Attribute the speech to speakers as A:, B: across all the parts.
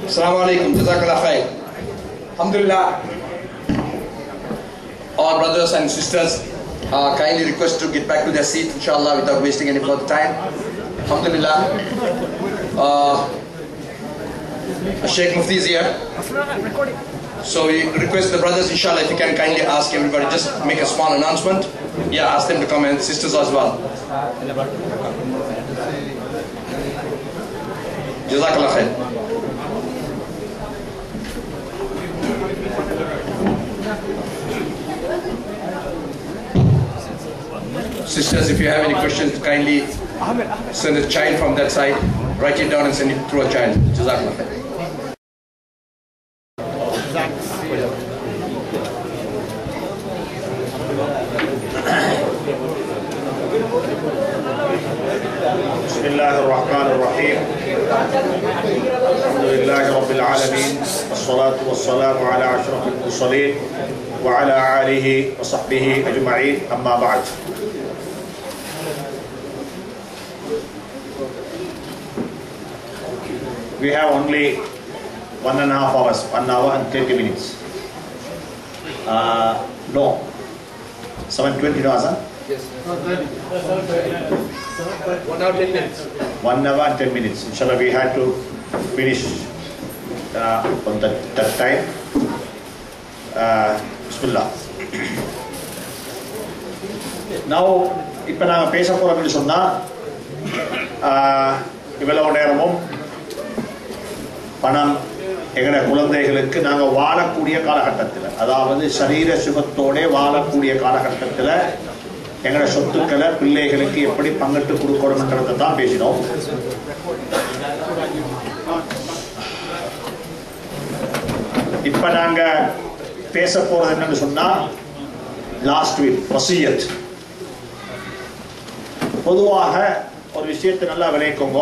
A: Assalamu alaikum. Jazakallah khair. Alhamdulillah. All brothers and sisters are kindly requested to get back to their seat, inshallah, without wasting any further time. Alhamdulillah. Uh, Sheikh Mufti is here. So we request the brothers, inshallah, if you can kindly ask everybody, just make a small announcement. Yeah, ask them to come and sisters as well. Jazakallah khair. Sisters, if you have any questions, kindly send a child from that side, write it down and send it through a child. Jazakallah khair.
B: بسم الله الرحمن الرحيم الحمد لله رب العالمين والصلاة والسلام على أشرف المرسلين وعلى آله وصحبه أجمعين أما بعد We have only one and a half hours, one hour and 20 minutes. Uh, no, 7.20 no, Hassan?
C: One hour, ten minutes.
B: one hour and 10 minutes. Inshallah, we had to finish uh, on that, that time. Uh, Bismillah. Now, இப்போ நாங்கள் பேச போகிறோம்னு சொன்னால் இவ்வளவு நேரமும் பணம் எங்களோட குழந்தைகளுக்கு நாங்கள் வாழக்கூடிய காலகட்டத்தில் அதாவது சரீர சுகத்தோட வாழக்கூடிய காலகட்டத்தில் எங்களோட சொத்துக்களை பிள்ளைகளுக்கு எப்படி பங்கிட்டு கொடுக்கணுன்றதை தான் பேசினோம் இப்ப நாங்க பேச போறது என்னன்னு சொன்னா லாஸ்ட் வீக் வசியத் பொதுவாக ஒரு விஷயத்தை நல்லா விளைவிக்கோங்க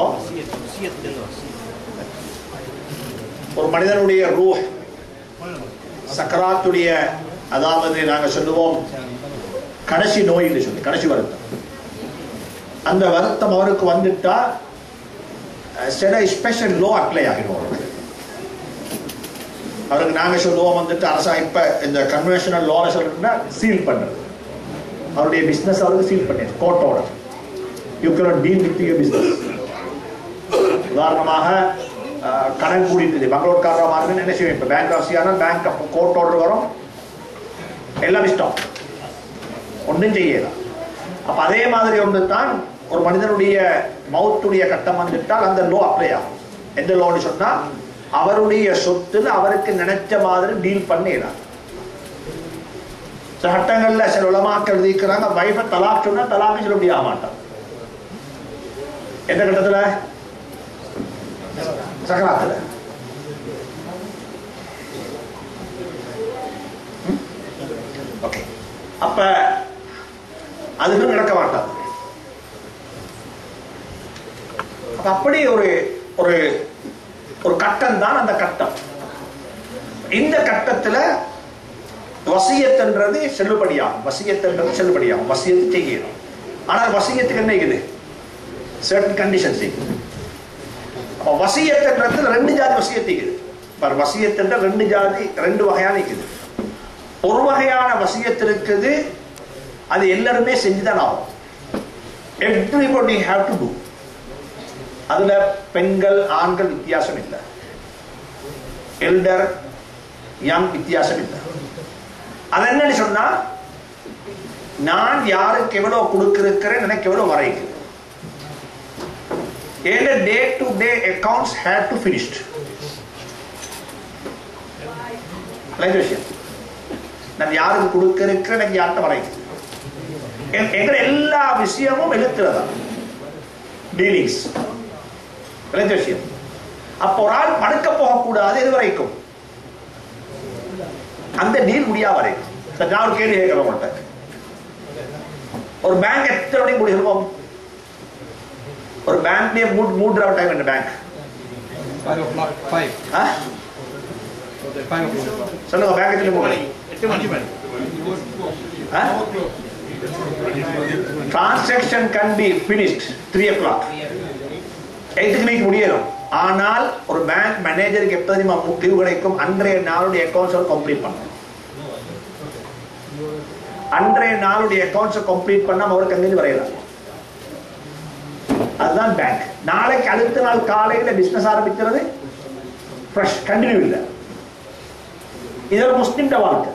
B: ஒரு மனிதனுடைய ரூஹ் சக்கராத்துடைய அதாவது நாங்க சொல்லுவோம் கடைசி நோய் என்று சொல்லி கடைசி வருத்தம் அந்த வருத்தம் அவருக்கு வந்துட்டா அஹ், சில ஸ்பெஷல் லோ அப்ளை ஆகிடும் அவருக்கு அவருக்கு நாங்க சொல்லுவோம் வந்துட்டு அரசா இப்ப இந்த கன்வென்ஷனல் லோல சொல்றதுன்னா சீல் பண்றது அவருடைய பிசினஸ் அவருக்கு சீல் பண்ணிடு கோர்ட்டோட you can deal with your business உதாரணமாக அஹ், கடன் கூடிட்டு பெங்களூர்காரராக மாறுன்னு என்ன செய்வோம் இப்போ பேங்க் ஆஃப்சியான பேங்க் கோர்ட் ஆர்டர் வரும் எல்லாம் இஷ்டம் ஒன்றும் செய்யலாம் அப்ப அதே மாதிரி ஒன்று தான் ஒரு மனிதனுடைய மௌத்துடைய கட்டம் வந்துட்டால் அந்த லோ அப்ளை ஆகும் எந்த லோன்னு சொன்னா அவருடைய சொத்துல அவருக்கு நினைச்ச மாதிரி டீல் பண்ணிடலாம் சில சட்டங்கள்ல சில உலமாக்கள் எழுதிக்கிறாங்க வைஃபை தலாக் சொன்னா தலாக்கு சொல்ல முடிய மாட்டான் எந்த கட்டத்துல சக்கராத்துல ஓகே அப்ப அதுக்கு நடக்க மாட்டாது அப்ப அப்படி ஒரு ஒரு ஒரு கட்டம் தான் அந்த கட்டம் இந்த கட்டத்துல வசியத்துன்றது செல்லுபடியாகும் வசியத்துன்றது செல்லுபடியாகும் வசியத்து செய்யணும் ஆனால் வசியத்துக்கு என்ன இருக்குது certain conditions இருக்குது அப்ப வசியத்துன்றது ரெண்டு ஜாதி வசியத்து இருக்குது பாரு வசியத்துன்ற ரெண்டு ஜாதி ரெண்டு வகையான இருக்குது ஒரு வகையான வசியத்து இருக்குது அது எல்லாருமே செஞ்சுதான் ஆகும் எவ்ரிபடி ஹேவ் டு டூ அதுல பெண்கள் ஆண்கள் வித்தியாசம் இல்லை எல்டர் யங் வித்தியாசம் இல்லை அது என்னன்னு சொன்னா நான் யாருக்கு எவ்வளவு கொடுக்கிறேன் எனக்கு எவ்வளவு வரைக்குது ஏன்னா day to day accounts have to finished விஷயம் நான் யாருக்கு கொடுக்கிறேன் எனக்கு யார்கிட்ட வரைக்குது எ- எங்கட எல்லா விஷயமும் எழுத்துறதா டீலிங்ஸ் எழுத்த விஷயம் அப்போ ஒரு ஆள் படுக்க போகக்கூடாது எது வரைக்கும் அந்த டீல் முடியா வரைக்கும் சரி, நான் ஒரு கேள்வி கேட்கிறேன் உங்கள்கிட்ட ஒரு பேங்க் எத்தனை மணிக்கு முடிச்சிருக்கோம் ஒரு பேங்க்லயே மூட் மூடுற டைம் என்ன bank
C: Five o'clock, five. Five o'clock.
B: சொல்லுங்க பேங்க் எத்தனை மூணு
C: எட்டு மணி
B: transaction can be finished three o'clock eight மணிக்கு முடியணும் ஆனால் ஒரு பேங்க் மேனேஜருக்கு எப்ப தெரியுமா முடிவு கிடைக்கும் அன்றைய நாளுடைய அக்கௌண்ட்ஸ் கம்ப்ளீட் பண்ணணும் அன்றைய நாளுடைய அக்கௌண்ட்ஸ் கம்ப்ளீட் பண்ணாம அவருக்கு அங்கிருந்து வரையலாம் அதுதான் பேங்க் நாளைக்கு அடுத்த நாள் காலையில பிசினஸ் ஆரம்பிக்கிறது ஃப்ரெஷ் கண்டினியூ இல்லை இது ஒரு முஸ்லிம்ட வாழ்க்கை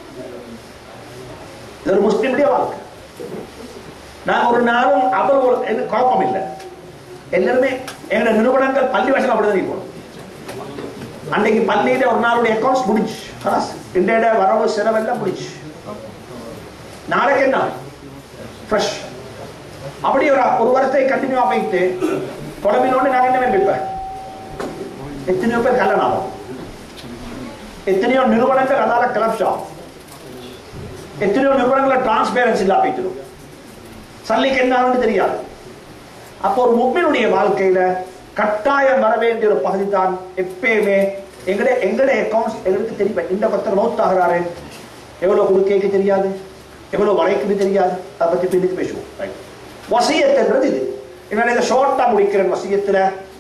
B: இது ஒரு முஸ்லிம்டைய வாழ்க்கை நாங்க ஒரு நாளும் அவர் ஒரு எது குழப்பம் இல்லை எல்லாருமே எங்களோட நிறுவனங்கள் பள்ளி வாசல் அப்படிதான் இருக்கணும் அன்னைக்கு பள்ளியில ஒரு நாளுடைய அக்கௌண்ட்ஸ் முடிச்சு خلاص இன்றைய வரவு செலவெல்லாம் முடிச்சு நாளைக்கு என்ன ஃப்ரெஷ் அப்படி ஒரு ஒரு வருஷத்தை கண்டினியூவா போயிட்டு குழம்பினோட நான் என்ன வைப்பேன் எத்தனையோ பேர் கல்யாணம் ஆகும் எத்தனையோ நிறுவனங்கள் அதால கிளப்ஸ் ஆகும் எத்தனையோ நிறுவனங்களை டிரான்ஸ்பேரன்சி இல்லா போயிட்டு சல்லிக்கு என்ன ஆகும்னு தெரியாது அப்போ ஒரு முக்மினுடைய வாழ்க்கையில கட்டாயம் வர வேண்டிய ஒரு பகுதி தான் எப்பயுமே எங்கட எங்கட அக்கௌண்ட்ஸ் எங்களுக்கு தெரியும் இந்த பத்தர் மௌத் ஆகிறாரு எவ்வளவு கொடுக்க தெரியாது எவ்வளவு வரைக்குன்னு தெரியாது அதை பத்தி பின்னுக்கு பேசுவோம் ரைட் வசியத்துன்றது இது என்ன இதை ஷார்ட்டா முடிக்கிறேன் வசியத்துல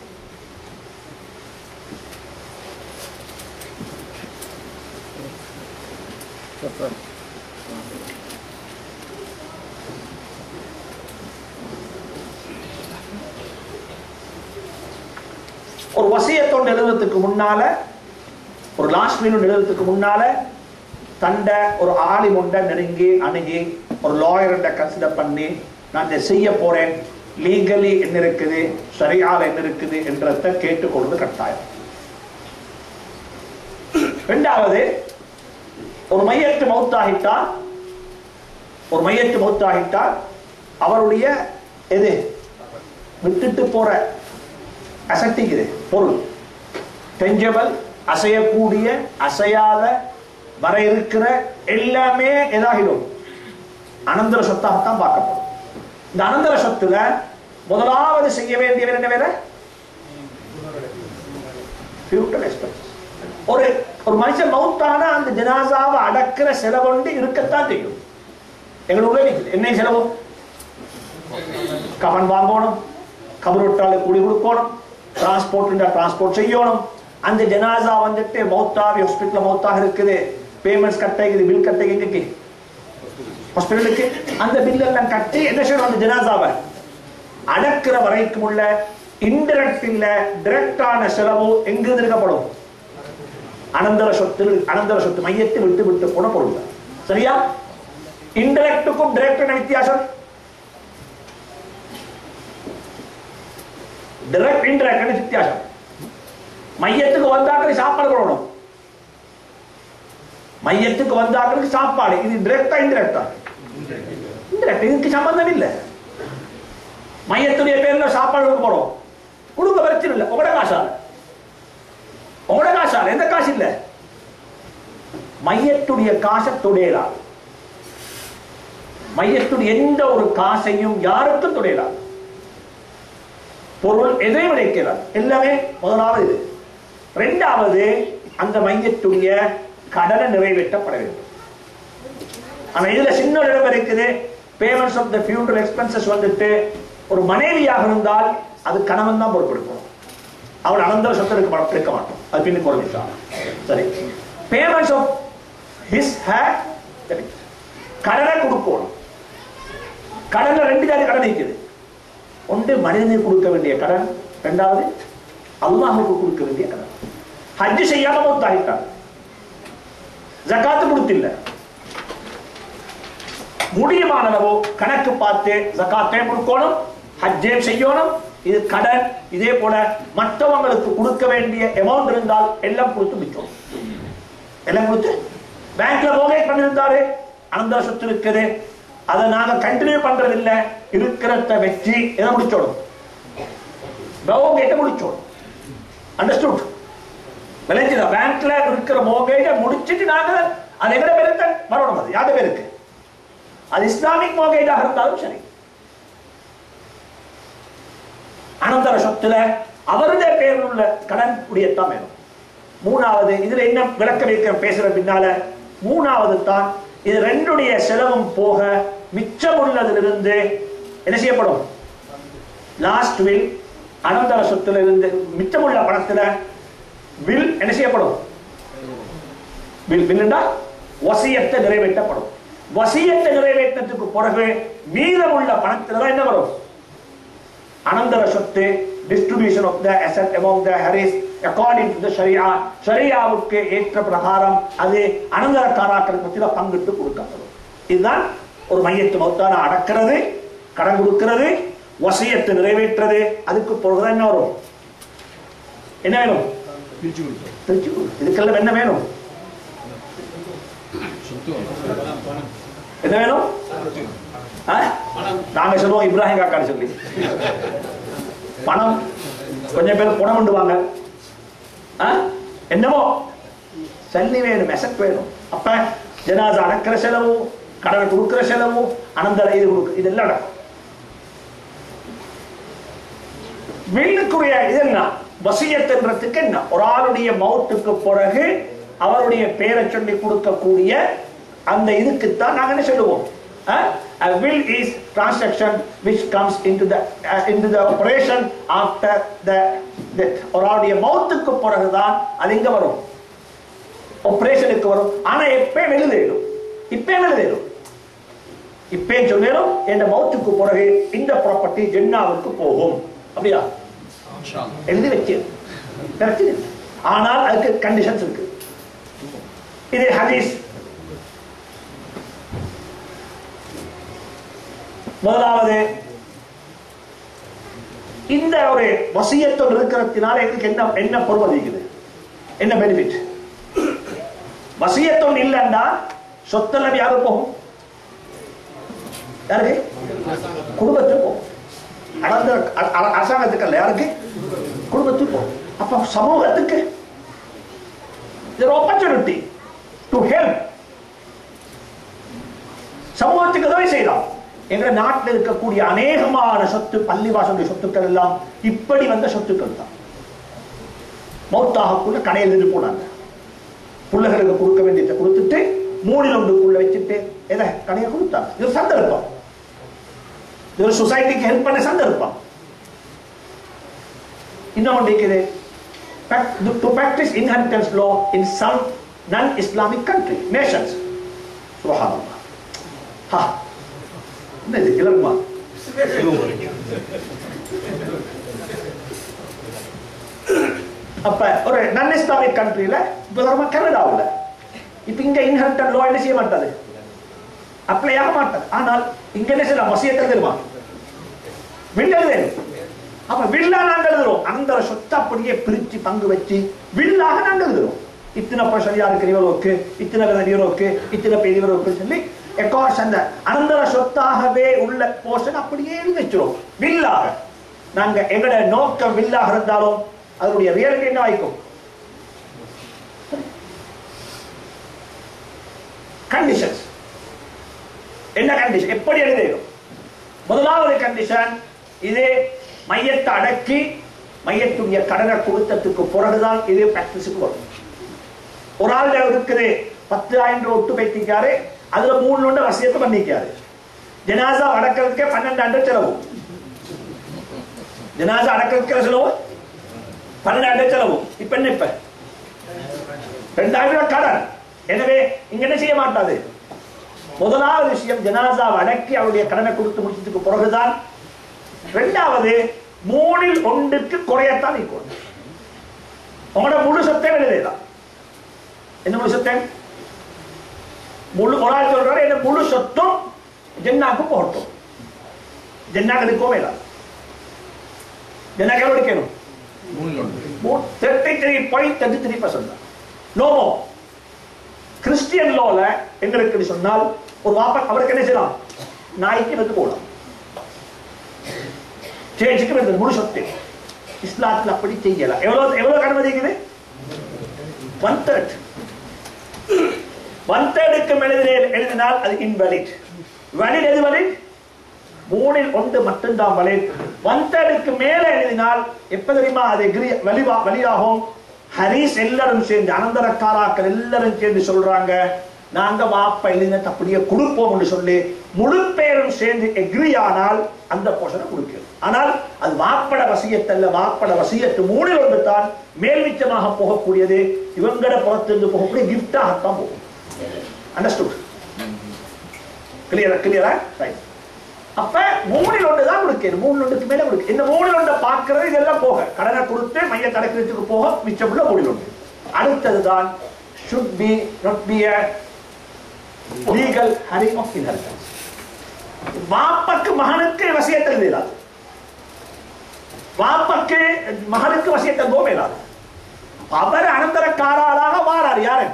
B: ஒரு வசியத்தோடு எழுதுறதுக்கு முன்னால ஒரு லாஸ்ட் மீன் எழுதுறதுக்கு முன்னால தண்ட ஒரு ஆளி முண்ட நெருங்கி அணுகி ஒரு லாயர்கிட்ட கன்சிடர் பண்ணி நான் இதை செய்ய போறேன் லீகலி என்ன இருக்குது சரியால என்ன இருக்குது என்றதை கேட்டுக்கொள்வது கட்டாயம் ரெண்டாவது ஒரு மையத்து மௌத்தாகிட்டா ஒரு மையத்து மௌத்தாகிட்டா அவருடைய எது விட்டுட்டு போற அசட்டிக்குது பொருள் டெஞ்சபிள் அசையக்கூடிய அசையாத வர இருக்கிற எல்லாமே எதாகிடும் அனந்தர சொத்தாகத்தான் பார்க்கப்படும் இந்த அனந்தர சொத்துல முதலாவது செய்ய வேண்டியவர் என்ன வேற ஃபியூட்டர் எக்ஸ்பென்ஸ் ஒரு ஒரு மனுஷன் மௌத்தான அந்த ஜனாசாவை அடக்கிற செலவுண்டு இருக்கத்தான் செய்யும் எங்களுக்கு உதவி என்ன செலவு கவன் வாங்கணும் கபருட்டால கூலி கொடுக்கணும் டிரான்ஸ்போர்ட் டிரான்ஸ்போர்ட் செய்யணும் அந்த ஜனாசா வந்துட்டு மௌத்தாவி ஹாஸ்பிட்டல் மௌத்தாக இருக்குது பேமெண்ட்ஸ் கட் ஆகிக்குது பில் கட் ஆகிக்கு ஹாஸ்பிட்டலுக்கு அந்த பில் எல்லாம் கட்டி என்ன செய்யணும் அந்த ஜனாசாவை அடக்கிற வரைக்கும் உள்ள இன்டெரக்ட் இல்ல டிரெக்டான செலவு எங்கிருந்து இருக்கப்படும் அனந்தர சொத்து அனந்தர சொத்து மையத்தை விட்டு விட்டு போன பொருள் சரியா இன்டெரக்டுக்கும் டிரெக்ட் வித்தியாசம் டைரக்ட் இன்டைரக்ட் வித்தியாசம் மையத்துக்கு வந்தாக்களுக்கு சாப்பாடு கொடுக்கணும் மையத்துக்கு வந்தாக்களுக்கு சாப்பாடு இது டிரெக்டா இன்டைரக்டா இன்டைரக்ட் இதுக்கு சம்பந்தம் இல்லை மையத்துடைய பேர்ல சாப்பாடு கொடுக்க போறோம் கொடுக்க பிரச்சனை இல்லை உங்களோட காசால உங்களோட காசால எந்த காசு இல்லை மையத்துடைய காசை தொடையலாம் மையத்துடைய எந்த ஒரு காசையும் யாருக்கும் தொடையலாம் பொருள் எதையும் விளைக்கிறார் எல்லாமே முதலாவது இது ரெண்டாவது அந்த மையத்துடைய கடனை நிறைவேற்றப்பட வேண்டும் ஆனா இதுல சின்ன ஒரு இடம் இருக்குது payments of the future expenses வந்துட்டு ஒரு மனைவியாக இருந்தால் அது கணவன் தான் பொறுப்பெடுக்கணும் அவள் அனந்தர சொத்து இருக்க மாட்டோம் இருக்க மாட்டோம் அது பின்னுக்கு ஒரு விஷயம் சரி பேமெண்ட்ஸ் ஆஃப் ஹிஸ் ஹேட் கடனை கொடுக்கணும் கடன்ல ரெண்டு ஜாதி கடன் இருக்குது ஒன்று மனிதனுக்கு கொடுக்க வேண்டிய கடன் இரண்டாவது அல்லாஹுக்கு கொடுக்க வேண்டிய கடன் ஹஜ் செய்யாம மௌத்தாகிட்டார் ஜக்காத்து கொடுத்தில்ல முடியுமானளவோ கணக்கு பார்த்து ஜக்காத்தே கொடுக்கணும் ஹஜ்ஜே செய்யணும் இது கடன் இதே போல மற்றவங்களுக்கு கொடுக்க வேண்டிய அமௌண்ட் இருந்தால் எல்லாம் கொடுத்து மிச்சம் எல்லாம் கொடுத்து பேங்க்ல மோகேட் பண்ணியிருந்தாரு அந்த சொத்து இருக்குது அதை நாங்க கண்டினியூ பண்றது இல்ல இருக்கிறத வச்சு எதை முடிச்சோடும் மோகேட்டை முடிச்சோடும் அண்டர்ஸ்டுட் விளைஞ்சுதா பேங்க்ல இருக்கிற மோகேஜை முடிச்சிட்டு நாங்க அது எங்கட பேருக்கு வரணும் அது யாரு பேருக்கு அது இஸ்லாமிக் மோகேஜாக இருந்தாலும் சரி அனந்தர சொத்துல அவருடைய பேரில் உள்ள கடன் உடையத்தான் வேணும் மூணாவது இதுல என்ன விளக்க வைக்க பேசுற பின்னால மூணாவது தான் இது ரெண்டுடைய செலவும் போக மிச்சம் உள்ளதிலிருந்து என்ன செய்யப்படும் லாஸ்ட் வில் அனந்தர சொத்துல இருந்து மிச்சமுள்ள பணத்துல வில் என்ன செய்யப்படும் வில் வில்லுண்டா வசியத்தை நிறைவேற்றப்படும் வசியத்தை நிறைவேற்றத்துக்கு பிறகு மீதமுள்ள பணத்துல தான் என்ன வரும் அனந்தர சொத்து distribution of the asset among the heirs according to the sharia ஷரியாவுக்கு ஏற்ற பிரகாரம் அது அனந்தரக்காராக்களுக்கு மத்தியில் பங்கிட்டு கொடுக்கப்படும் இதுதான் ஒரு மையத்து மௌத்தான அடக்கிறது கடன் கொடுக்கிறது வசியத்தை நிறைவேற்றுறது அதுக்கு பிறகுதான் என்ன வரும் என்ன வேணும்
C: பிரிச்சு கொடுத்தோம்
B: திருச்சி கொடு. இதுக்கெல்லாம் என்ன வேணும் என்ன வேணும் ஆ? நாங்க சொல்லுவோம் இப்ராஹிம் காக்கான்னு சொல்லி பணம் கொஞ்சம் பேர் பணம் கொண்டு வாங்க ஆ? என்னவோ சல்லி வேணும் எசட் வேணும் அப்ப ஜனாசா அடக்கிற செலவு கடனை கொடுக்கிற செலவு அனந்தர இது கொடுக்க இதெல்லாம் நடக்கும் வீட்டுக்குரிய இது என்ன வசியத்துன்றதுக்கு என்ன ஒரு ஆளுடைய மௌத்துக்கு பிறகு அவருடைய பேரை சொல்லி கொடுக்கக்கூடிய அந்த இதுக்குத்தான் நாங்க என்ன சொல்லுவோம் அஹ்? A will is transaction which comes into the uh, into the operation after the death. ஒரு ஆளுடைய மௌத்துக்கு பிறகுதான் அது எங்க வரும் ஆபரேஷனுக்கு வரும் ஆனா எப்பயும் எழுதிடும் இப்பயும் எழுதிடும் இப்பயும் சொல்லிடும் என் மௌத்துக்கு பிறகு இந்த ப்ராப்பர்ட்டி ஜென்னாவுக்கு போகும் அப்படியா எழுதி வச்சு பிரச்சனை இல்லை. ஆனால் அதுக்கு கண்டிஷன்ஸ் இருக்கு இது ஹதீஸ் முதலாவது இந்த ஒரு வசியத்தோடு இருக்கிறதுனால எங்களுக்கு என்ன என்ன பொறுமை இருக்குது என்ன பெனிஃபிட் வசியத்தோடு இல்லைன்னா சொத்தெல்லாம் யாருக்கு போகும் யாருக்கு குடும்பத்துக்கு போகும் அடர்ந்த அ- அ- அரசாங்கத்துக்கு அல்ல யாருக்கு குடும்பத்துக்கு போகும் அப்ப சமூகத்துக்கு இது ஆப்பர்ச்சுனிட்டி டு ஹெல்ப் சமூகத்துக்கு உதவி செய்யலாம் எங்க நாட்டில் இருக்கக்கூடிய அநேகமான சொத்து பள்ளிவாசலுடைய சொத்துக்கள் எல்லாம் இப்படி வந்த சொத்துக்கள் தான் மௌத்தாகக்குள்ள கடையில் இருந்து போனாங்க பிள்ளைகளுக்கு கொடுக்க வேண்டியதை கொடுத்துட்டு மூணில் ஒன்றுக்குள்ள வச்சுட்டு எதை கடையை கொடுத்தாங்க இது ஒரு சந்தர்ப்பம் இது ஒரு சொசைட்டிக்கு ஹெல்ப் பண்ண சந்தர்ப்பம் இன்னொன்று இருக்குது Prac- to practice inheritance law in some non-Islamic country, nations. Subhanallah. Ha. என்ன இது கிளம்புமா அப்ப ஒரு நான் இஸ்லாமிக் கண்ட்ரியில உதாரணமா கனடாவில் இப்ப இங்க இன்ஹெரிட்டன் லோ என்ன செய்ய மாட்டாது அப்ளை ஆக மாட்டாது ஆனால் இங்க என்ன செய்யலாம் வசியத்தில் தெரியுமா வில் எழுதணும் அப்ப வில்லா நாங்க எழுதுறோம் அந்த சொத்தை அப்படியே பிரிச்சு பங்கு வச்சு வில்லாக நாங்க எழுதுறோம் இத்தனை பர்சன்ட் யாருக்கு இவருக்கு இத்தனை வித இவருக்கு இத்தனை பேர் இவருக்கு சொல்லி எக்கார்ஸ் அந்த அனந்தர சொத்தாகவே உள்ள போர்ஷன் அப்படியே எழுதி வச்சிரும் வில்லாக நாங்க எங்கட நோக்கம் வில்லாக இருந்தாலும் அதனுடைய ரியாலிட்டி என்ன ஆயிக்கும் கண்டிஷன்ஸ் என்ன கண்டிஷன் எப்படி எழுதிடும் முதலாவது கண்டிஷன் இது மையத்தை அடக்கி மையத்துடைய கடனை கொடுத்ததுக்கு பிறகுதான் இது பிராக்டிஸுக்கு வரும் ஒரு ஆள் இருக்குது பத்தாயிரம் ரூபாய் ஒட்டு வைத்திருக்காரு அதுல மூணு நோண்டு வசியத்தை பண்ணிக்காரு ஜனாசா அடக்கிறதுக்கே பன்னெண்டாயிரம் செலவு ஜனாசா அடக்கிறதுக்கு செலவு பன்னெண்டாயிரம் செலவு இப்ப என்ன இப்ப ரெண்டாயிரம் ரூபாய் கடன் எனவே இங்க என்ன செய்ய மாட்டாது முதலாவது விஷயம் ஜனாசா அடக்கி அவருடைய கடனை கொடுத்து முடிச்சதுக்கு பிறகுதான் ரெண்டாவது மூணில் ஒன்றுக்கு குறையத்தான் இருக்கும் உங்களோட முழு சொத்தை எழுதலாம் என்ன முழு சொத்தை முழு ஒரு ஆள் சொல்றாரு என்ன முழு சொத்தும் ஜென்னாக்கு போகட்டும் ஜென்னாக்கு எடுக்கவே இல்லை ஜென்னாக்கு எவ்வளவு எடுக்கணும் thirty three point thirty three percent தான் நோ கிறிஸ்டியன் லோல எங்க இருக்குன்னு சொன்னால் ஒரு வாப்பா அவருக்கு என்ன செய்யலாம் நாய்க்கு வந்து போகலாம் சேர்ச்சுக்கு வந்து முழு சொத்து இஸ்லாத்தில் அப்படி செய்யலாம் எவ்வளவு எவ்வளவு அனுமதிக்குது ஒன் தேர்ட் ஒன் தேர்டுக்கு எழுதினே எழுதினால் அது இன்வெலிட் வலிட் எது வலிட் மூணில் ஒன்று மட்டும்தான் வலிட் ஒன் தேர்டுக்கு மேல எழுதினால் எப்ப தெரியுமா அது கிரி- வலிவா வலியாகும் ஹரிஸ் எல்லாரும் சேர்ந்து அனந்தரக்காராக்கள் எல்லாரும் சேர்ந்து சொல்றாங்க நாங்க வாப்ப எழுதினது அப்படியே கொடுப்போம்னு சொல்லி முழு பேரும் சேர்ந்து எக்ரி ஆனால் அந்த போஷனை கொடுக்கிறது ஆனால் அது வாப்பட வசியத்தல்ல வாப்பட வசியத்து மூணில் ஒன்று தான் மேல்மிச்சமாக போகக்கூடியது இவங்கட புறத்திலிருந்து போகக்கூடிய கிஃப்டாகத்தான் போகும் அண்டர்ஸ்டுட் கிளியரா கிளியரா ரைட் அப்ப மூணில் ஒன்று தான் கொடுக்கணும் மூணு ஒன்றுக்கு மேல கொடுக்கு இந்த மூணில் ஒன்றை பார்க்கறது இதெல்லாம் போக கடனை கொடுத்து மைய கடக்கிறதுக்கு போக மிச்சமுள்ள மூணில் ஒன்று அடுத்ததுதான் should be not be a legal having of inheritance வாப்பக்கு மகனுக்கு வசியத்தில் இயலாது வாப்பக்கு மகனுக்கு வசியத்தை போக இயலாது அவர் அனந்தரக்காராளாக வாரார் யாரு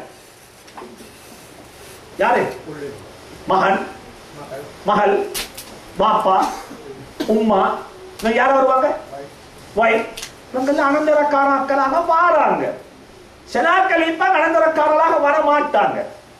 B: யாரு மகன் மகள் பாப்பா உம்மா இவங்க யார் வருவாங்க ஒய்ஃப் இவங்க அனந்தரக்காராக்களாக வாராங்க சிலாக்கள் இப்ப அனந்தரக்காரராக வர மாட்டாங்க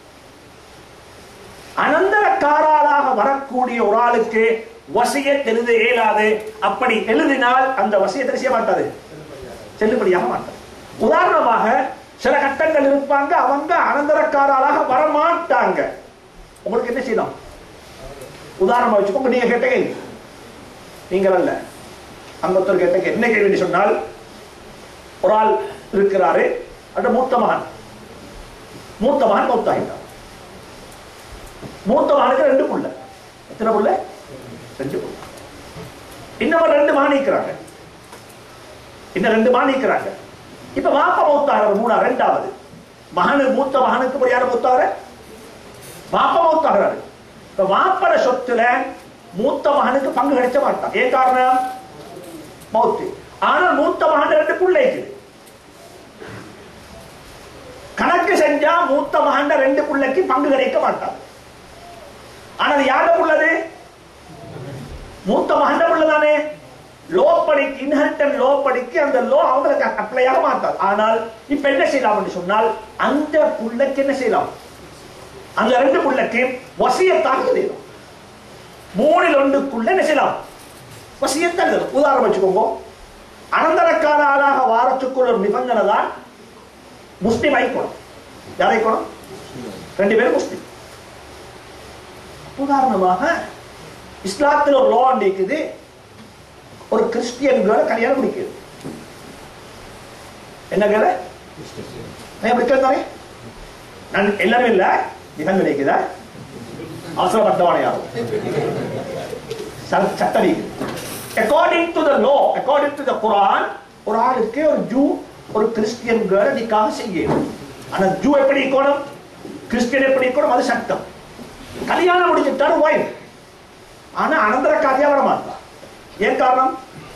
B: அனந்தரக்காரராக வரக்கூடிய ஒரு ஆளுக்கு வசியத் எழுத இயலாது அப்படி எழுதினால் அந்த வசியத்தை செய்ய மாட்டாது செல்லுபடியாக மாட்டாது உதாரணமாக சில கட்டங்கள் இருப்பாங்க அவங்க அனந்தரக்காரராக வர மாட்டாங்க உங்களுக்கு என்ன செய்யலாம் உதாரணமா வச்சுக்கோங்க நீங்க கேட்ட கேள்வி நீங்கள் அல்ல அங்க ஒருத்தர் கேட்ட கேள்வி. என்ன கேள்வி சொன்னால் ஒரு ஆள் இருக்கிறாரு அந்த மூத்த மகன் மூத்த மகன் மௌத்தாகிட்டார் மூத்த மகனுக்கு ரெண்டு புள்ள எத்தனை புள்ள ரெண்டு புள்ள இன்னும் ரெண்டு மகன் இருக்கிறாங்க இன்னும் ரெண்டு மகன் இருக்கிறாங்க இப்ப வாப்பா மௌத்தாகிற மூணா ரெண்டாவது மகனு மூத்த மகனுக்கு ஒரு யாரு மௌத்தாகிற வாப்பா மௌத்தாகிறாரு இப்ப வாப்பட சொத்துல மூத்த மகனுக்கு பங்கு கிடைச்ச மாட்டான் ஏன் காரணம் மௌத்து ஆனால் மூத்த மகன் ரெண்டு புள்ளை இருக்குது கணக்கு செஞ்சா மூத்த மகண்ட ரெண்டு பிள்ளைக்கு பங்கு கிடைக்க மாட்டான் ஆனா அது யார புள்ளது மூத்த மகண்ட புள்ள தானே லோ படிக்கு இன்ஹெரிட்டன் லோ படிக்கு அந்த லோ அவங்களுக்கு அப்ளை ஆக மாட்டாது ஆனால் இப்ப என்ன செய்யலாம் சொன்னால் அந்த புள்ளைக்கு என்ன செய்யலாம் அந்த ரெண்டு புள்ளைக்கு வசியத்தாக எழுதலாம் மூணில் ஒன்றுக்குள்ள என்ன செய்யலாம் வசியத்தான் எழுதலாம் உதாரணம் வச்சுக்கோங்க அனந்தரக்கான ஆளாக வாரத்துக்குள்ள ஒரு நிபந்தனை தான் முஸ்லிம் ஐக்கணும் யார் ஐக்கணும் ரெண்டு பேரும் முஸ்லிம் உதாரணமாக இஸ்லாத்தில் ஒரு லோ இருக்குது ஒரு கிறிஸ்டியன் கேர்ள் கல்யாணம் முடிக்குது என்ன கேள நான் எப்படி கேட்டாரே நான் எல்லாமே இல்ல நிகழ்ந்து நினைக்குதா அவசரப்பட்டவனை யாரும் ச- சட்டம் இருக்குது according to the law according to the Quran ஒரு ஆளுக்கு ஒரு ஜூ ஒரு கிறிஸ்டியன் கேர்ள் நிக்காக செய்யணும் ஆனா ஜூ எப்படி இருக்கணும் கிறிஸ்டியன் எப்படி இருக்கணும் அது சட்டம் கல்யாணம் முடிச்சுட்டாரு ஒய்ஃப் ஆனா அனந்தர காரியா வர மாட்டான் ஏன் காரணம்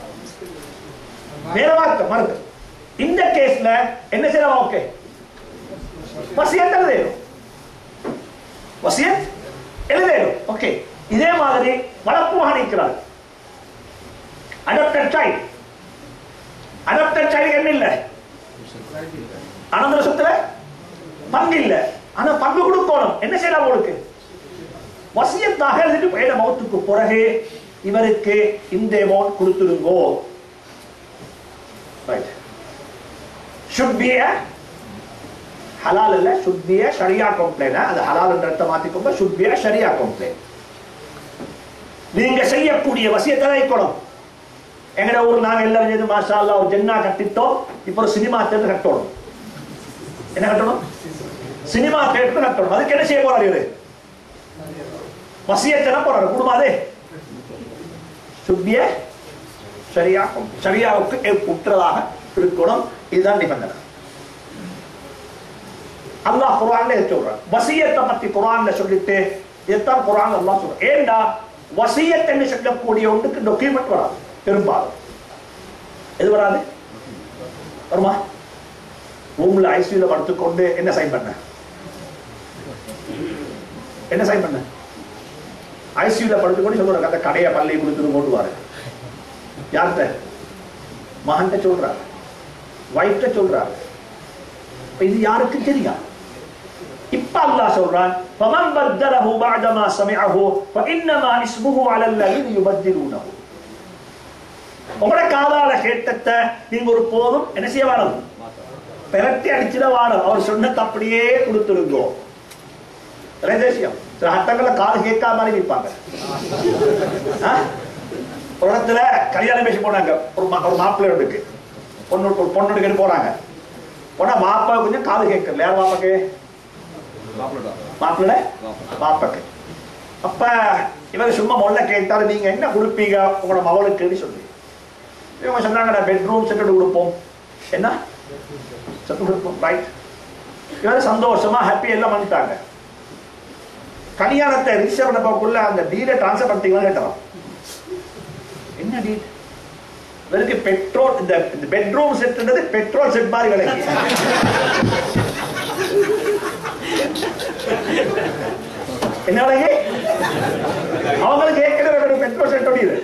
B: வேற வார்த்தை மறுக்கு இந்த கேஸ்ல என்ன செய்யலாம் ஓகே வசியத் எழுதணும் வசியத் எழுதணும் ஓகே இதே மாதிரி வளர்ப்பு மகன் இருக்கிறார் அடாப்டட் சைல்ட் அடாப்டட் சைல்டு என்ன இல்ல அனந்தர சொத்துல பங்கு இல்ல ஆனா பங்கு கொடுக்கணும் என்ன செய்யலாம் உங்களுக்கு வசியத்தாக எழுதிட்டு போயிட மௌத்துக்கு பிறகு இவருக்கு இந்த அமௌண்ட் கொடுத்துருங்கோ ரைட் ஷுட் பி ஹலால் இல்ல ஷுட் பி ஷரியா கம்ப்ளைண்ட் அது ஹலால் என்ற அர்த்தம் மாத்திக்கோங்க ஷுட் பி ஷரியா கம்ப்ளைண்ட் நீங்க செய்யக்கூடிய வசியத்தை வைக்கணும் எங்கட ஊர் நாங்க எல்லாரும் சேர்ந்து மாஷா அல்லாஹ் ஒரு ஜென்னா கட்டிட்டோம் இப்போ ஒரு சினிமா தேட்டர் கட்டணும் என்ன கட்டணும் சினிமா தேட்டர் கட்டணும் அதுக்கு என்ன செய்ய போறாரு இவரு வசியத்தை போறாரு குடும்பம் அது சுத்திய சரியா சரியாவுக்கு உற்றதாக இருக்கணும் இதுதான் நிபந்தனை அல்லாஹ் குர்ஆன்ல இதை சொல்றான் வசியத்தை பத்தி குர்ஆன்ல சொல்லிட்டு இதைத்தான் குர்ஆன் அல்லாஹ் சொல்றான் ஏண்டா வசியத் என்று சொல்லக்கூடிய ஒன்றுக்கு டாக்குமெண்ட் வராது பெரும்பாலும் எது வராது வருமா ரூம்ல ஐசியூல படுத்துக்கொண்டு என்ன சைன் பண்ண என்ன சைன் பண்ண ஐசியூல படுத்துக்கொண்டு சொல்றாங்க அந்த கடையை பள்ளி கொடுத்துட்டு போட்டுவாரு யார்கிட்ட மகன்கிட்ட சொல்றாரு வைஃப்ட சொல்றாரு இப்ப இது யாருக்கு தெரியும் இப்ப அல்லாஹ் சொல்றான் فمن بدله بعد ما سمعه فانما اسمه على الذين يبدلونه உங்களோட காதால கேட்டத்தை நீங்க ஒரு போதும் என்ன செய்ய வேணும் பெரட்டி அடிச்சிட வாடும் அவர் சொன்னது அப்படியே கொடுத்துருங்கோ ரகசியம் சில ஹட்டங்கள்ல காது கேட்காம மாதிரி விற்பாங்க ஆ? ஒரு இடத்துல கல்யாணம் பேசி போனாங்க ஒரு மா- ஒரு மாப்பிள்ளை வீட்டுக்கு பொண்ணு ஒரு பொண்ணு வீட்டுக்கு போறாங்க போனா மாப்பா கொஞ்சம் காது கேட்கல யார் மாப்பாக்கு மாப்பிள்ளை மாப்பாக்கு அப்ப இவங்க சும்மா முதல்ல கேட்டாரு நீங்க என்ன கொடுப்பீங்க உங்களோட மவளுக்குன்னு சொல்லி இவங்க சொன்னாங்க பெட்ரூம் செட்டு கொடுப்போம் என்ன செட்டு கொடுப்போம் ரைட் இவங்க சந்தோஷமா ஹாப்பி எல்லாம் பண்ணிட்டாங்க கல்யாணத்தை ரிஜிஸ்டர் பண்ண போக்குள்ள அந்த டீலை ட்ரான்ஸ்ஃபர் பண்ணிட்டீங்களா கேட்டோம் என்ன டீல் இவருக்கு பெட்ரோல் இந்த இந்த பெட்ரூம் செட்ன்றது பெட்ரோல் செட் மாதிரி விலைக்கு என்ன விலைக்கு அவங்களுக்கு ஏற்கனவே ஒரு பெட்ரோல் செட் ஓடிது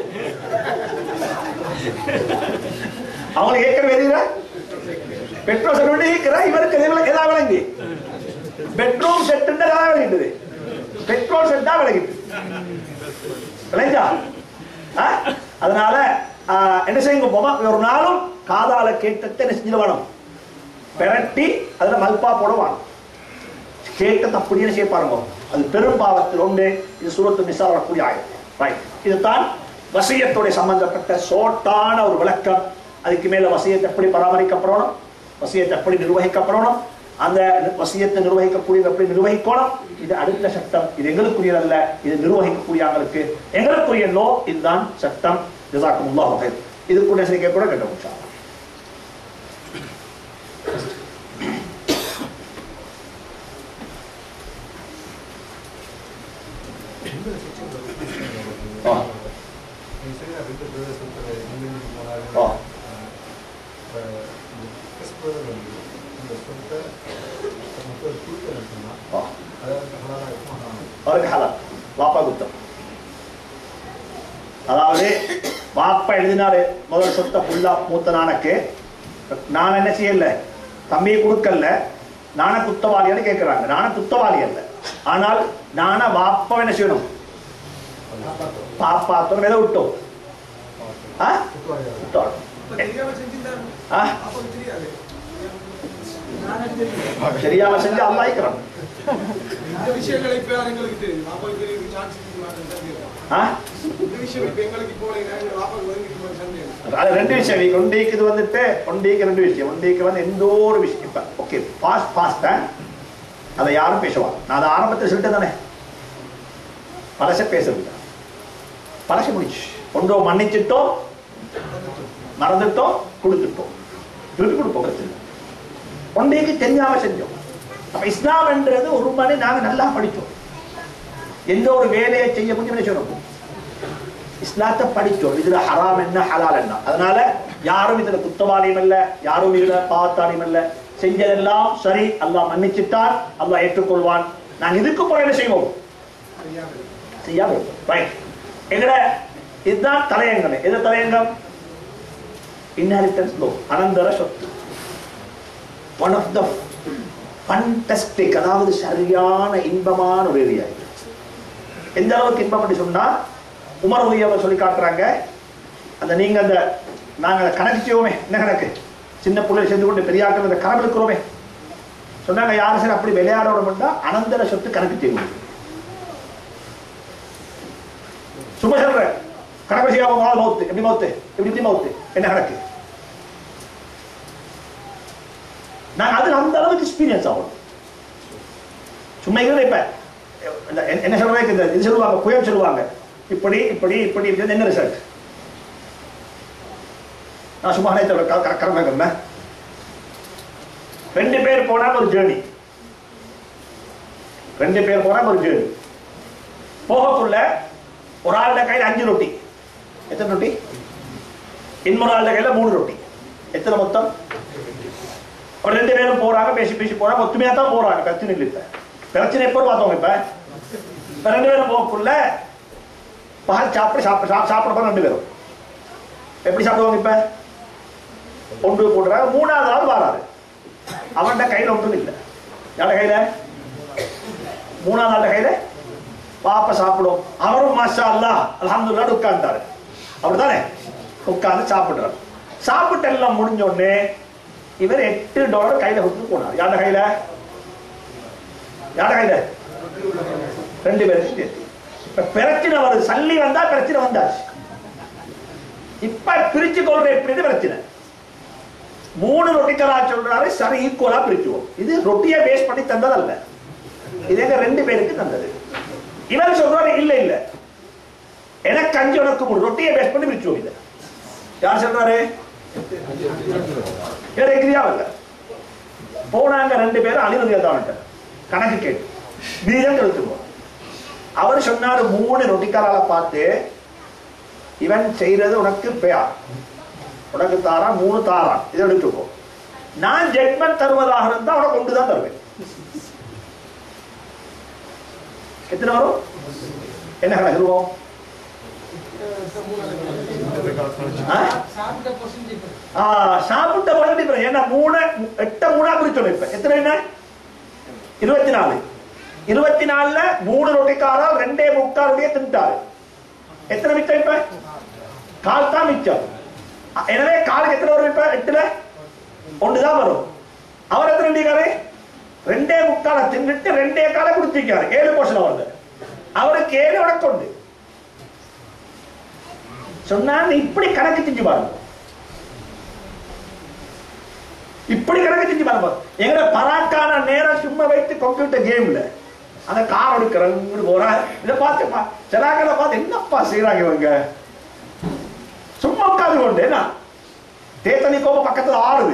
B: அவங்களுக்கு ஏற்கனவே எதுல பெட்ரோல் செட் ஓடி இருக்கிறா இவருக்கு எதுல எதா விளங்கி பெட்ரூம் செட் எதா விளங்கிட்டது பெட்ரோல் செட் தான் விளங்கிட்டு விளைஞ்சா ஆ? அதனால ஆ, என்ன செய்யுங்க போமா ஒரு நாளும் காதால கேட்டத்தை என்ன செஞ்சிட வேணும் பெரட்டி அதுல மல்பா போட வேணும் கேட்டது அப்படியே செய்ய பாருங்க அது பெரும் பாவத்தில் உண்டு இது சூரத்து நிசா வரக்கூடிய ஆயம் ரைட் இதுதான் வசியத்தோட சம்பந்தப்பட்ட சோட்டான ஒரு விளக்கம் அதுக்கு மேல வசியத்தை எப்படி பராமரிக்கப்படணும் வசியத்தை எப்படி நிர்வகிக்கப்படணும் அந்த வசியத்தை நிர்வகிக்கக்கூடிய எப்படி நிர்வகிக்கணும் இது அடுத்த சட்டம் இது எங்களுக்குரியதல்ல இது நிர்வகிக்கக்கூடியவங்களுக்கு எங்களுக்குரிய லோ இதுதான் சட்டம் ஜசாக்கும் வகை இது கூட சிரிக்க கூட கேட்டோம் இன்ஷா அல்லாஹ். ஆ ஆ ஆ அவருக்கு ஹலால் வாப்பா குத்தம் அதாவது வாப்பா எழுதினாரு முதல் சொத்தை ஃபுல்லா மூத்த நானக்கு நான் என்ன செய்யல தம்பியை கொடுக்கல நான குத்தவாளியான்னு கேட்கிறாங்க நான குத்தவாளி அல்ல ஆனால் நான வாப்பா என்ன செய்யணும் பாப்பாத்தோம் எதை விட்டோம் ஆ? விட்டோம். ஆ? தெரியாம செஞ்சு அல்லா இருக்கிறோம்
C: இந்த விஷயங்களை இப்ப எங்களுக்கு தெரியும் வாப்பாவுக்கு தெரியும் சான்ஸ் தெரியும்
B: ஆ
C: இந்த விஷயம் இப்ப எங்களுக்கு இப்போ எங்க வாப்பாவுக்கு வந்து சந்தேகம்
B: அது ரெண்டு விஷயம் நீங்க ஒண்டிக்கு இது வந்துட்டு ஒண்டிக்கு ரெண்டு விஷயம் ஒண்டிக்கு வந்து எந்த ஒரு விஷயம் இப்ப ஓகே பாஸ்ட் பாஸ்ட் அதை யாரும் பேசுவாங்க நான் அதை ஆரம்பத்தில் சொல்லிட்டு தானே பழச பேசுறது பழச முடிச்சு ஒன்றோ மன்னிச்சிட்டோம் மறந்துட்டோம் கொடுத்துட்டோம் திருப்பி கொடுப்போம் பிரச்சனை ஒன்றைக்கு தெரியாம செஞ்சோம் அப்ப இஸ்லாம்ன்றது ஒரு மணி நாங்க நல்லா படிச்சோம் எந்த ஒரு வேலையை செய்ய முடியும் சொல்லணும் இஸ்லாத்தை படிச்சோம் இதுல ஹராம் என்ன ஹலால் என்ன அதனால யாரும் இதுல குத்தவாளியும் இல்ல யாரும் இதுல பாவத்தாளியும் இல்ல செஞ்சதெல்லாம் சரி அல்லாஹ் மன்னிச்சுட்டான் அல்லாஹ் ஏற்றுக்கொள்வான் நாங்க இதுக்கு போற என்ன செய்வோம் செய்யாம இருப்போம் ரைட் எங்கட இதுதான் தலையங்கம் எது தலையங்கம் இன்ஹெரிட்டன்ஸ் லோ அனந்தர சொத்து ஒன் ஆஃப் த ஃபண்டஸ்டிக் அதாவது சரியான இன்பமான ஒரு ஏரியா இது எந்த அளவுக்கு இன்பம் அப்படி சொன்னா உமர் உதயவர் சொல்லி காட்டுறாங்க அந்த நீங்க அந்த நாங்க அதை கணக்கு செய்வோமே என்ன கணக்கு சின்ன பிள்ளை சேர்ந்து கொண்டு பெரிய ஆட்கள் அந்த கணக்கு இருக்கிறோமே சொன்னாங்க யாரும் சரி அப்படி விளையாடணும்னா அனந்தர சொத்து கணக்கு செய்வோம் சும்மா சொல்றேன் கணக்கு செய்யாம ஆள் மௌத்து எப்படி மௌத்து எப்படி எப்படி மௌத்து என்ன கணக்கு நாங்க அதுல அந்த அளவுக்கு எக்ஸ்பீரியன்ஸ் ஆகும் சும்மா இருக்கிறது இப்ப இந்த என்ன- என்ன சொல்றாங்க இந்த இது சொல்லுவாங்க புயல் சொல்லுவாங்க இப்படி இப்படி இப்படி இப்படி என்ன ரிசல்ட் நான் சும்மா கரெக்டாக ரெண்டு பேர் போனாங்க ஒரு ஜேர்னி ரெண்டு பேர் போனாங்க ஒரு ஜேர்னி போகக்குள்ள ஒரு ஆளுடைய கையில் அஞ்சு ரொட்டி எத்தனை ரொட்டி இன்னொரு ஆளுடைய கையில் மூணு ரொட்டி எத்தனை மொத்தம் ஒரு ரெண்டு பேரும் போறாங்க பேசி பேசி போறாங்க ஒத்துமையா தான் போறாங்க பிரச்சனை இல்லை இப்ப பிரச்சனை எப்போ பார்த்தோம் இப்ப இப்ப ரெண்டு பேரும் போகக்குள்ள பகல் சாப்பிட சாப்பிட சாப்பிட சாப்பிட போற ரெண்டு பேரும் எப்படி சாப்பிடுவாங்க இப்ப ஒன்று போடுறாங்க மூணாவது ஆள் வராரு அவன்கிட்ட கையில ஒன்றும் இல்லை யார கையில மூணாவது ஆள் கையில பாப்ப சாப்பிடும் அவரும் மாஷா அல்லா அல்ஹம்துலில்லாஹ் உட்கார்ந்தாரு அப்படிதானே உட்கார்ந்து சாப்பிடுறாரு சாப்பிட்டு எல்லாம் முடிஞ்ச உடனே இவர் எட்டு டாலர் கையில கொடுத்து போனார் யார கையில யார கையில ரெண்டு பேருக்கு சேர்த்து இப்ப பிரச்சனை வருது சல்லி வந்தா பிரச்சனை வந்தாச்சு இப்ப பிரிச்சு கொள்ற எப்படி பிரச்சனை மூணு ரொட்டிக்கலா சொல்றாரு சரி ஈக்குவலா பிரிச்சுவோம் இது ரொட்டியை பேஸ் பண்ணி தந்ததல்ல இது எங்க ரெண்டு பேருக்கு தந்தது இவர் சொல்றாரு இல்ல இல்ல எனக்கு அஞ்சு உனக்கு மூணு ரொட்டியை பேஸ் பண்ணி பிரிச்சுவோம் இதை யார் சொல்றாரு வேற எங்கிரியா இல்ல போனாங்க ரெண்டு பேரும் அழிவுதான் கணக்கு கேட்டு மீதம் எடுத்துக்கோ அவர் சொன்னாரு மூணு ரொட்டிக்காரால பார்த்து இவன் செய்யறது உனக்கு பெயர் உனக்கு தாரா மூணு தாரா இதை எடுத்துக்கோ நான் ஜட்மெண்ட் தருவதாக இருந்தா உனக்கு கொண்டு தான் தருவேன் எத்தனை வரும் என்ன கணக்கு இருக்கும் ஆ? ஆ, சாப்பிட்ட பழம் டிஃபரன் ஏன்னா மூணு எட்ட மூணா பிரிச்சோம் இப்ப எத்தனை என்ன இருபத்தி நாலு இருபத்தி நாலுல மூணு ரொட்டிக்காரால் ரெண்டே முக்கால் தின்ட்டாரு எத்தனை மிச்சம் இப்ப கால் தான் மிச்சம் அ- எனவே காலுக்கு எத்தனை வரும் இப்ப எட்டுல ஒண்ணுதான் வரும் அவர் எத்தனை ரெண்டிக்காரு ரெண்டே முக்கால தின்னுட்டு ரெண்டே காலை குடிச்சிருக்காரு ஏழு போர்ஷன் வருது அவருக்கு ஏழு உனக்கு உண்டு சொன்னா நீ இப்படி கணக்கு செஞ்சு பாருங்க இப்படி கணக்கு செஞ்சு பாருங்க எங்கட பராக்கான நேரம் சும்மா வைத்து கம்ப்யூட்டர் கேம்ல அந்த கார் எடுக்கிறவங்க போறா இதை பார்த்து பா- சிலாக்களை பார்த்து என்னப்பா செய்யறாங்க இவங்க சும்மா உட்காந்து கொண்டு என்ன தேத்தனி கோபம் பக்கத்துல ஆடுது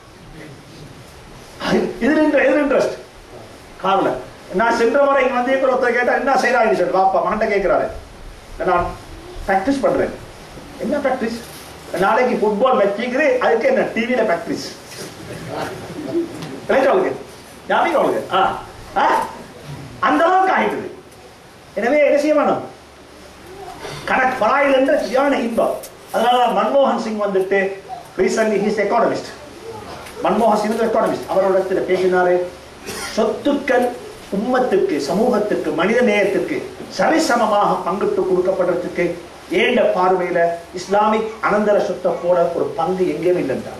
B: இது இது இன்ட்ரெஸ்ட் கார்ல நான் சென்ற முறை இங்க வந்து கூட ஒருத்தர் கேட்டா என்ன செய்யறாங்க சார் வாப்பா மகன்ட்ட கேட்கிறாரு நான் பிராக்டிஸ் பண்றேன் என்ன பிராக்டிஸ் நாளைக்கு ஃபுட்பால் வச்சுக்கிது அதுக்கு என்ன டிவியில பிராக்டிஸ் உங்களுக்கு ஞாபகம் உங்களுக்கு ஆ ஆ? அந்த அளவுக்கு ஆகிட்டது எனவே என்ன செய்ய வேணும் கணக்கு பராயில் என்ற சரியான இன்பம் அதனால மன்மோகன் சிங் வந்துட்டு ரீசன்ட்லி ஹிஸ் எக்கானமிஸ்ட் மன்மோகன் சிங் எக்கானமிஸ்ட் அவரோட பேசினாரு சொத்துக்கள் உம்மத்துக்கு சமூகத்துக்கு மனித நேயத்துக்கு சரிசமமாக பங்கிட்டு கொடுக்கப்படுறதுக்கு ஏண்ட பார்வையில இஸ்லாமிக் அனந்தர சொத்தை போல ஒரு பங்கு எங்கேயும் இல்லைன்றார்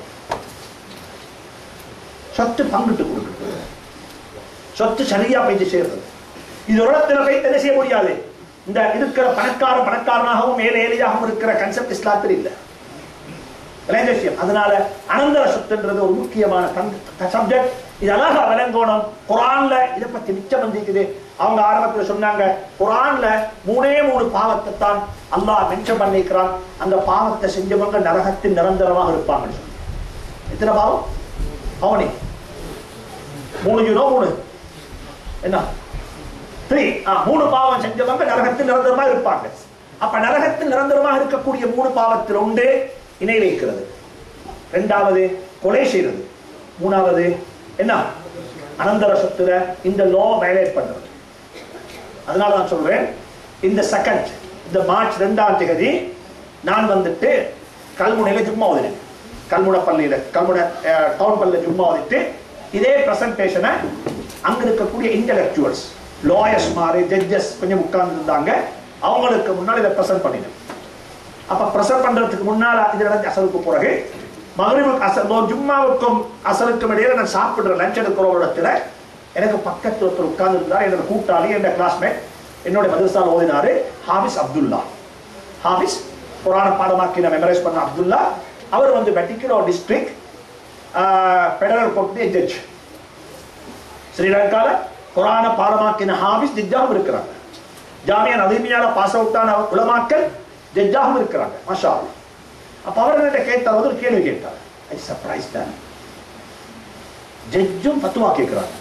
B: சொத்து பங்கிட்டு கொடுக்கிறது சொத்து சரியா போயிட்டு சேர்றது இது ஒரு இடத்துல போய் என்ன செய்ய முடியாது இந்த இருக்கிற பணக்கார பணக்காரனாகவும் மேலே ஏழையாகவும் இருக்கிற கன்செப்ட் இஸ்லாத்தில் இல்லை ரிலேஷன்ஷிப் அதனால அனந்தர சொத்துன்றது ஒரு முக்கியமான சப்ஜெக்ட் இது அழகா விளங்கணும் குரான்ல இதை பத்தி மிச்சம் வந்திருக்குது அவங்க ஆரம்பத்துல சொன்னாங்க குரான்ல மூணே மூணு பாவத்தை தான் அல்லாஹ் மென்ஷன் பண்ணிக்கிறான் அந்த பாவத்தை செஞ்சவங்க நரகத்தில் நிரந்தரமாக இருப்பாங்கன்னு சொல்லி எத்தனை பாவம் அவனி மூணு ஜீரோ மூணு என்ன த்ரீ மூணு பாவம் செஞ்சவங்க நரகத்தில் நிரந்தரமா இருப்பாங்க அப்ப நரகத்தில் நிரந்தரமாக இருக்கக்கூடிய மூணு பாவத்தில் ஒன்று இணை வைக்கிறது இரண்டாவது கொலை செய்யறது மூணாவது என்ன அனந்தர சொத்துல இந்த லோ வயலேட் பண்றது அதனால நான் சொல்றேன் இந்த செகண்ட் இந்த மார்ச் ரெண்டாம் தேதி நான் வந்துட்டு கல்முனையில ஜும்மா ஓதினேன் கல்முனை பள்ளியில கல்முனை டவுன் பள்ளியில ஜும்மா ஓதிட்டு இதே பிரசன்டேஷனை அங்க இருக்கக்கூடிய இன்டலெக்சுவல்ஸ் லாயர்ஸ் மாதிரி ஜட்ஜஸ் கொஞ்சம் உட்கார்ந்து இருந்தாங்க அவங்களுக்கு முன்னாடி இதை பிரசன்ட் பண்ணினேன் அப்ப பிரசன்ட் பண்றதுக்கு முன்னால இது நடந்த அசலுக்கு பிறகு மகரிபுக்கு அசல் ஜும்மாவுக்கும் அசலுக்கும் இடையில நான் சாப்பிடுற லஞ்ச் எடுக்கிற ஒரு இடத்துல எனக்கு பக்கத்து ஒருத்தர் உட்கார்ந்து இருந்தார் என்னோட கூட்டாளி என்னோட கிளாஸ்மேட் என்னோட மதரசால ஓதினாரு ஹாபிஸ் அப்துல்லா ஹாபிஸ் புராண பாடமாக்கி நான் மெமரைஸ் பண்ண அப்துல்லா அவர் வந்து Batticaloa district federal court judge ஸ்ரீலங்கால குரான பாடமாக்கின ஹாபிஸ் ஜட்ஜாகவும் இருக்கிறாங்க ஜாமியா நதீமியால பாஸ் அவுட்டான உலமாக்கள் ஜட்ஜாகவும் இருக்கிறாங்க மாஷா அல்லாஹ். அப்ப அவர் என்கிட்ட கேட்டார் வந்து ஒரு கேள்வி கேட்டார் ஐ சர்ப்ரைஸ் தான் ஜட்ஜும் ஃபத்துவா கேட்கிறாங்க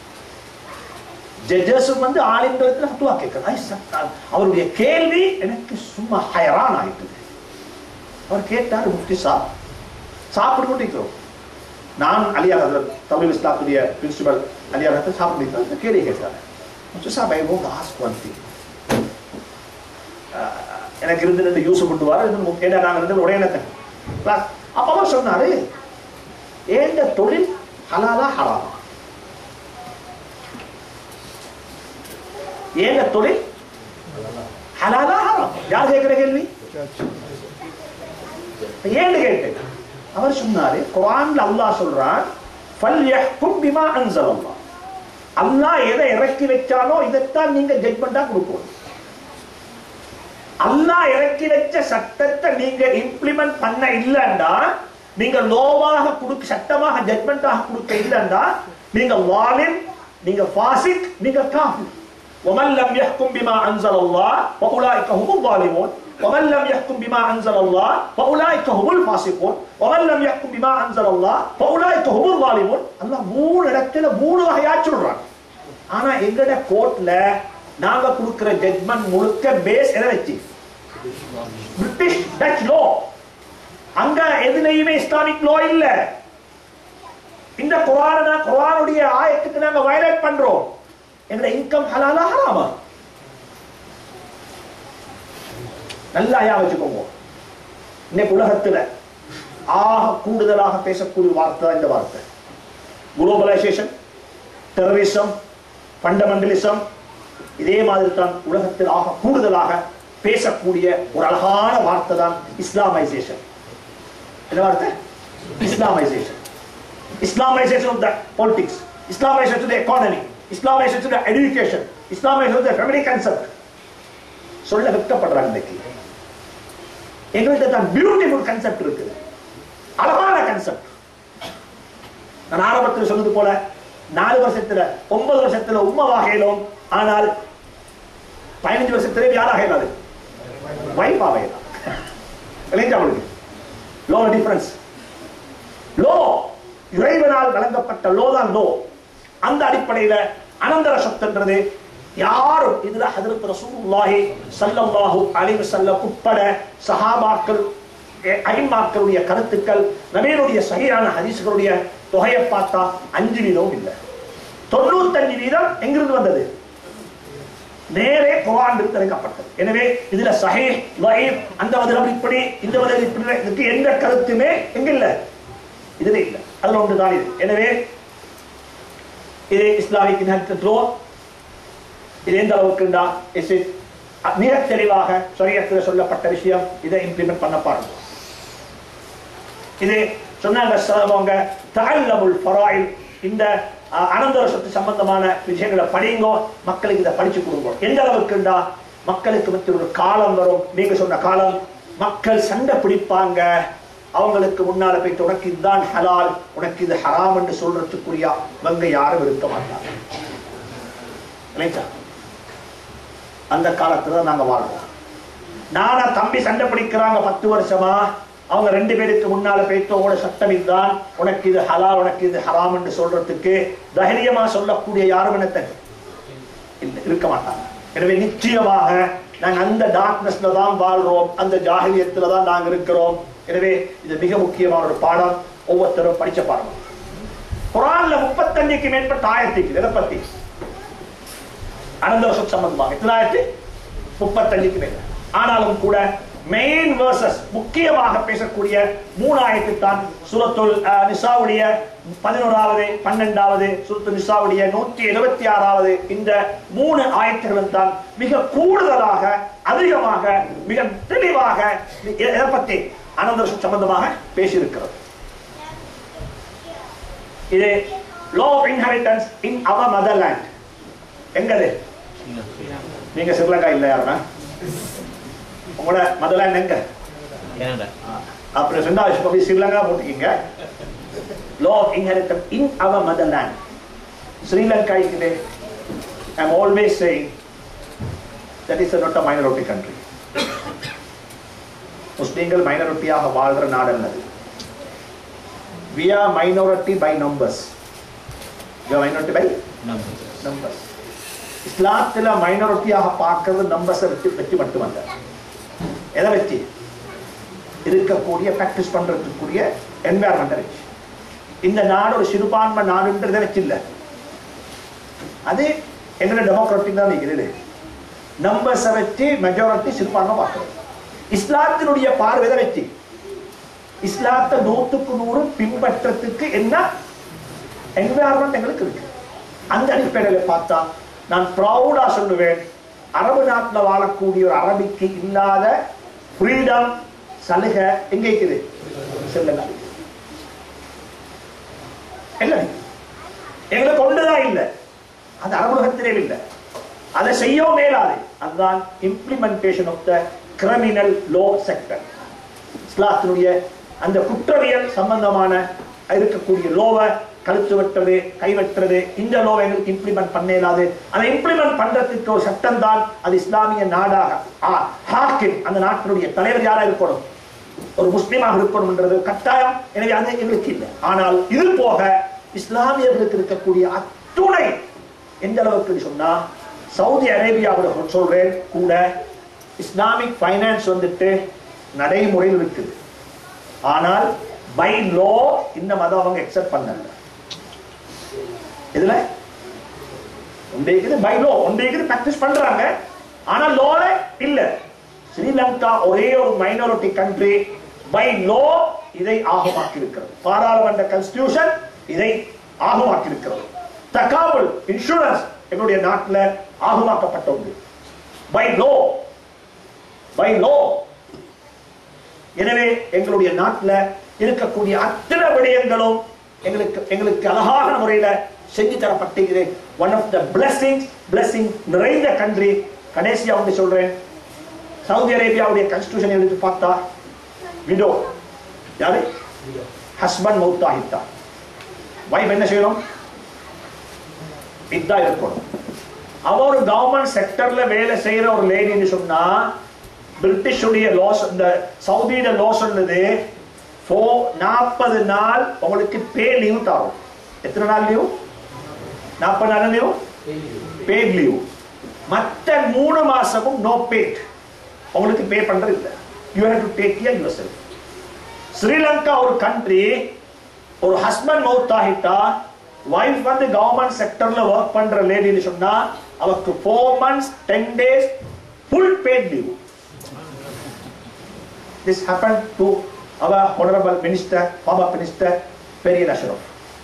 B: ஜட்ஜஸும் வந்து ஆளுன்றதுல ஃபத்துவா கேட்கிறாங்க ஐ சர்ப்ரைஸ். அவருடைய கேள்வி எனக்கு சும்மா ஹயரான் ஆயிட்டுது அவர் கேட்டார் முஃப்தி சாப் சாப்பிட்டு கொண்டு இருக்கிறோம் நான் அலியா ஹசரத் தமிழ் இஸ்லாத்துடைய பிரின்சிபல் அலியா ஹசரத் சாப்பிட்டு அந்த கேள்வி கேட்டார் முஃப்தி சாப் ஐ won't ask one thing ஆஹ் எனக்கு இருந்து ரெண்டு யூஸ் கொண்டு வர ஏன்னா நாங்கள் ரெண்டு ஒரே நேரத்தில் கிளாஸ் அப்போ அவர் சொன்னாரு ஏண்ட தொழில் ஹலாலா ஹராமா ஏண்ட தொழில் ஹலாலா ஹராம் யார் கேட்கிற கேள்வி ஏன்னு கேட்டேன் அவர் சொன்னாரு குரான்ல அல்லாஹ் சொல்றான் ஃபல்யஹ்கும் பிமா அன்ஸலல்லாஹ் அல்லாஹ் எதை இறக்கி வச்சானோ இதைத்தான் நீங்க ஜட்மெண்டா கொடுக்கணும் அல்லாஹ் இறக்கி வச்ச சட்டத்தை நீங்க இம்ப்ளிமெண்ட் பண்ண இல்லைன்னா நீங்க லோவாக கொடுக்க சட்டமாக ஜட்மெண்டாக கொடுக்க இல்லைன்னா நீங்க வாலிம் நீங்க ஃபாசிக் நீங்க காஃபிர் ومن لم يحكم بما انزل الله فاولئك هم الظالمون ومن لم يحكم بما انزل الله فاولئك هم الفاسقون ومن لم يحكم بما انزل الله فاولئك هم الظالمون அல்லாஹ் மூணு இடத்துல மூணு வகையா சொல்றான் ஆனா எங்கட கோர்ட்ல நாங்க கொடுக்கிற ஜட்மெண்ட் முழுக்க பேஸ் எதை வச்சு பிரிட்டிஷ் டச் லோ அங்க எதுலயுமே இஸ்லாமிக் லோ இல்ல இந்த குரான குரானுடைய ஆயத்துக்கு நாங்க வயலேட் பண்றோம் எங்க இன்கம் ஹலாலா ஹராமா நல்லா ஐயா வச்சுக்கோங்க இன்னைக்கு உலகத்துல ஆக கூடுதலாக பேசக்கூடிய வார்த்தை தான் இந்த வார்த்தை குளோபலைசேஷன் டெரரிசம் ஃபண்டமெண்டலிசம் இதே மாதிரி தான் உலகத்தில் ஆக கூடுதலாக பேசக்கூடிய ஒரு அழகான வார்த்தை தான் இஸ்லாமைசேஷன் என்ன வார்த்தை Islamization Islamization of the politics Islamization the economy Islamization the education Islamization the family concept சொல்ல வெட்கப்படுறாங்க இன்னைக்கு எங்கள்கிட்ட தான் பியூட்டிஃபுல் கன்செப்ட் இருக்குது அழகான கன்செப்ட் நான் ஆரம்பத்தில் சொன்னது போல நாலு வருஷத்துல ஒன்பது வருஷத்துல உம்மை வகையிலும் ஆனால் பதினஞ்சு வருஷத்துல யாராக இயலாது வைஃப் ஆகையலாம் விளைஞ்சா அவளுக்கு லோ டிஃபரன்ஸ் லோ இறைவனால் வழங்கப்பட்ட லோ தான் லோ அந்த அடிப்படையில அனந்தர சொத்துன்றது யாரும் இதுல ஹதரத் ரசூலுல்லாஹி ஸல்லல்லாஹு அலைஹி வஸல்லம் உட்பட சஹாபாக்கள் ஐமாக்களுடைய கருத்துக்கள் நபீனுடைய சரியான ஹதீஸ்களுடைய தொகையை பார்த்தா அஞ்சு வீதம் இல்லை தொண்ணூத்தஞ்சு வீதம் எங்கிருந்து வந்தது நேரே குரான் திறக்கப்பட்டது எனவே இதுல சஹீ லைஃப் அந்த மதம் இப்படி இந்த மதம் இப்படி இதுக்கு எந்த கருத்துமே எங்க இல்ல இதுல இல்ல அதுல ஒன்றுதான் இது எனவே இது இஸ்லாமிக் இன்ஹெரிட்டன்ஸ் லோ இது எந்த அளவுக்குண்டா இஸ் இட் மிக தெளிவாக சரியத்தில் சொல்லப்பட்ட விஷயம் இதை இம்ப்ளிமெண்ட் பண்ண பாருங்க இது சொன்னாங்க அவங்க தஅல்லமுல் ஃபராயில் இந்த அஹ், அனந்தர சொத்து சம்பந்தமான விஷயங்களை படிங்கோ மக்களுக்கு இதை படிச்சு கொடுங்க எந்த அளவுக்குண்டா மக்களுக்கு மத்திய ஒரு காலம் வரும் நீங்க சொன்ன காலம் மக்கள் சண்டை பிடிப்பாங்க அவங்களுக்கு முன்னால போயிட்டு உனக்கு இதுதான் ஹலால் உனக்கு இது ஹராம் என்று சொல்றதுக்குரிய இவங்க யாரும் இருக்க மாட்டாங்க இல்லைங்களா அந்த காலத்துல தான் நாங்க வாழ்றோம் நானா தம்பி சண்டை பிடிக்கிறாங்க பத்து வருஷமா அவங்க ரெண்டு பேருக்கு முன்னால போயிட்டு உங்களோட சட்டம் இதுதான் உனக்கு இது ஹலால் உனக்கு இது ஹராம் என்று சொல்றதுக்கு தைரியமா சொல்லக்கூடிய யாரும் என்ன இல்ல இருக்க மாட்டாங்க எனவே நிச்சயமாக நாங்க அந்த டார்க்னஸ்ல தான் வாழ்றோம் அந்த ஜாகிலியத்துல தான் நாங்க இருக்கிறோம் எனவே இது மிக முக்கியமான ஒரு பாடம் ஒவ்வொருத்தரும் படிச்ச பாடம் குரான்ல முப்பத்தஞ்சுக்கு மேற்பட்ட ஆயிரத்துக்கு இதை பத்தி அனந்த வருஷம் சம்பந்தமாக எத்தனாயிரத்து முப்பத்தஞ்சுக்கு மேல ஆனாலும் கூட மெயின் வேர்சஸ் முக்கியமாக பேசக்கூடிய மூணாயிரத்து தான் சுரத்துல் அஹ், நிசாவுடைய பதினோராவது பன்னெண்டாவது சுரத்து நிசாவுடைய நூற்றி எழுபத்தி ஆறாவது இந்த மூணு ஆயத்துகளும் தான் மிக கூடுதலாக அதிகமாக மிக தெளிவாக எதை பத்தி அனந்த வருஷம் சம்பந்தமாக பேசியிருக்கிறது இது law of inheritance in our motherland எங்கது நீங்க ஸ்ரீலங்கா இல்ல யாருன்னா உங்களோட மதர்லேண்ட் எங்க
D: கனடா
B: அப்புறம் ரெண்டாவது போய் ஸ்ரீலங்கா போட்டுக்கீங்க law of inheritance in our motherland Sri Lanka இருக்குது I am always saying that is not a minority country முஸ்லீம்கள் மைனாரிட்டியாக வாழ்கிற நாடு அல்லது we are minority by numbers we are minority by numbers இஸ்லாத்துல மைனாரிட்டியாக பார்க்கிறது நம்பர்ஸை வச்சு வச்சு மட்டுமல்ல எதை வச்சு இருக்கக்கூடிய ப்ராக்டிஸ் பண்றதுக்குரிய என்வாயர்மெண்ட்டை வச்சு இந்த நாடு ஒரு சிறுபான்மை நாடுன்றதை வச்சு இல்ல அது எங்களை டெமோக்ராட்டிக் தான் நிற்கிறது நம்பர்ஸை வச்சு மெஜாரிட்டி சிறுபான்மை பார்க்கறது இஸ்லாத்தினுடைய பார்வையை வச்சு இஸ்லாத்தை நூற்றுக்கு நூறு பின்பற்றத்துக்கு என்ன என்வாயர்மெண்ட் எங்களுக்கு இருக்கு அந்த அடிப்படையில் பார்த்தா நான் ப்ரௌடா சொல்லுவேன் அரபு நாட்டில் வாழக்கூடிய ஒரு அரபிக்கு இல்லாத ஃப்ரீடம் சலுகை எங்க இருக்குது செல்லுங்க இல்லை எங்களுக்கு ஒன்றுதான் இல்லை அது அரபுலகத்திலே இல்லை அதை செய்யவும் மேலாது அதுதான் implementation of the criminal law sector இஸ்லாத்தினுடைய அந்த குற்றவியல் சம்பந்தமான இருக்கக்கூடிய லோவை கழுத்து வெட்டுறது கை வெட்டுறது இந்த லோவை எங்களுக்கு இம்ப்ளிமெண்ட் பண்ண இயலாது அதை இம்ப்ளிமெண்ட் பண்றதுக்கு ஒரு சட்டம் தான் அது இஸ்லாமிய நாடாக ஆ, ஹாக்கிம் அந்த நாட்டினுடைய தலைவர் யாரா இருக்கணும் ஒரு முஸ்லீமாக இருக்கணும்ன்றது கட்டாயம் எனவே அது எங்களுக்கு இல்லை ஆனால் இது போக இஸ்லாமியர்களுக்கு இருக்கக்கூடிய அத்துணை எந்த அளவுக்கு சொன்னா சவுதி அரேபியாவில் சொல்றேன் கூட இஸ்லாமிக் ஃபைனான்ஸ் வந்துட்டு நடைமுறையில் இருக்குது ஆனால் பை லோ இந்த மதம் அவங்க எக்ஸெப்ட் பண்ணல இதுல ஒன்றேக்குது பை லோ ஒன்றேக்குது பிராக்டிஸ் பண்றாங்க ஆனா லோல இல்ல ஸ்ரீலங்கா ஒரே ஒரு மைனாரிட்டி கண்ட்ரி பை லோ இதை ஆகமாக்கி இருக்கிறது பாராளுமன்ற கான்ஸ்டிடியூஷன் இதை ஆகமாக்கி இருக்கிறது தகாபுல் இன்சூரன்ஸ் எங்களுடைய நாட்டில் ஆகமாக்கப்பட்ட ஒன்று பை லோ பை லோ எனவே எங்களுடைய நாட்டில் இருக்கக்கூடிய அத்தனை விடயங்களும் எங்களுக்கு எங்களுக்கு அழகான முறையில செஞ்சு தரப்பட்டிருக்குது one of the blessings blessing நிறைந்த கண்ட்ரி கடைசியா வந்து சொல்றேன் சவுதி அரேபியாவுடைய கான்ஸ்டிடியூஷன் எடுத்து பார்த்தா விடோ யாரு ஹஸ்பண்ட் மௌத்தாகிட்டா வைஃப் என்ன செய்யணும் இதுதான் இருக்கணும் அவ ஒரு கவர்மெண்ட் செக்டர்ல வேலை செய்யற ஒரு லேடின்னு சொன்னா பிரிட்டிஷுடைய லாஸ் இந்த சவுதியோட லா சொல்லுது ஃபோ நாற்பது நாள் உங்களுக்கு பே லீவ் தரும் எத்தனை நாள் லீவ் நாற்பது நாள் லீவ் பேட் லீவ் மற்ற மூணு மாசமும் நோ பேட் உங்களுக்கு பே பண்றது இல்லை you have to take care your self Sri Lanka ஒரு கண்ட்ரி ஒரு ஹஸ்பண்ட் மவுத் ஆகிட்டா வைஃப் வந்து கவர்மெண்ட் செக்டர்ல ஒர்க் பண்ற லேடின்னு சொன்னா அவருக்கு four months ten days full paid leave This happened to our honorable minister, former minister, Periyan Ashraf.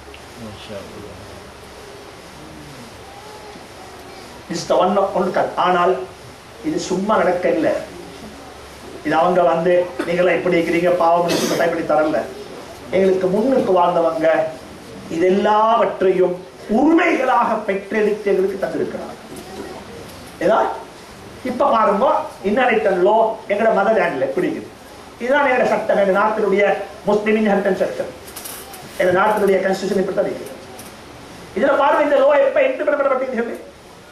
B: This is the one of ஒன்று கண். ஆனால் இது சும்மா நடக்க இல்லை இது அவங்க வந்து நீங்களா இப்படி இருக்கிறீங்க பாவம் இப்படி தரல எங்களுக்கு முன்னுக்கு வாழ்ந்தவங்க இது எல்லாவற்றையும் உரிமைகளாக பெற்றெடுத்து எங்களுக்கு தந்திருக்கிறார் ஏதா இப்ப பாருங்க இன்னரிட்டன் லோ எங்களோட மத லேண்ட்ல பிடிக்குது இதுதான் எங்களோட சட்டம் எங்க நாட்டினுடைய முஸ்லிம் இன்ஹெரிட்டன் சட்டம் எங்க நாட்டினுடைய கான்ஸ்டியூஷன் இப்படி தான் இருக்குது இதுல பாருங்க இந்த லோ எப்ப இம்ப்ளிமெண்ட் பண்ணப்பட்டீங்க சொல்லி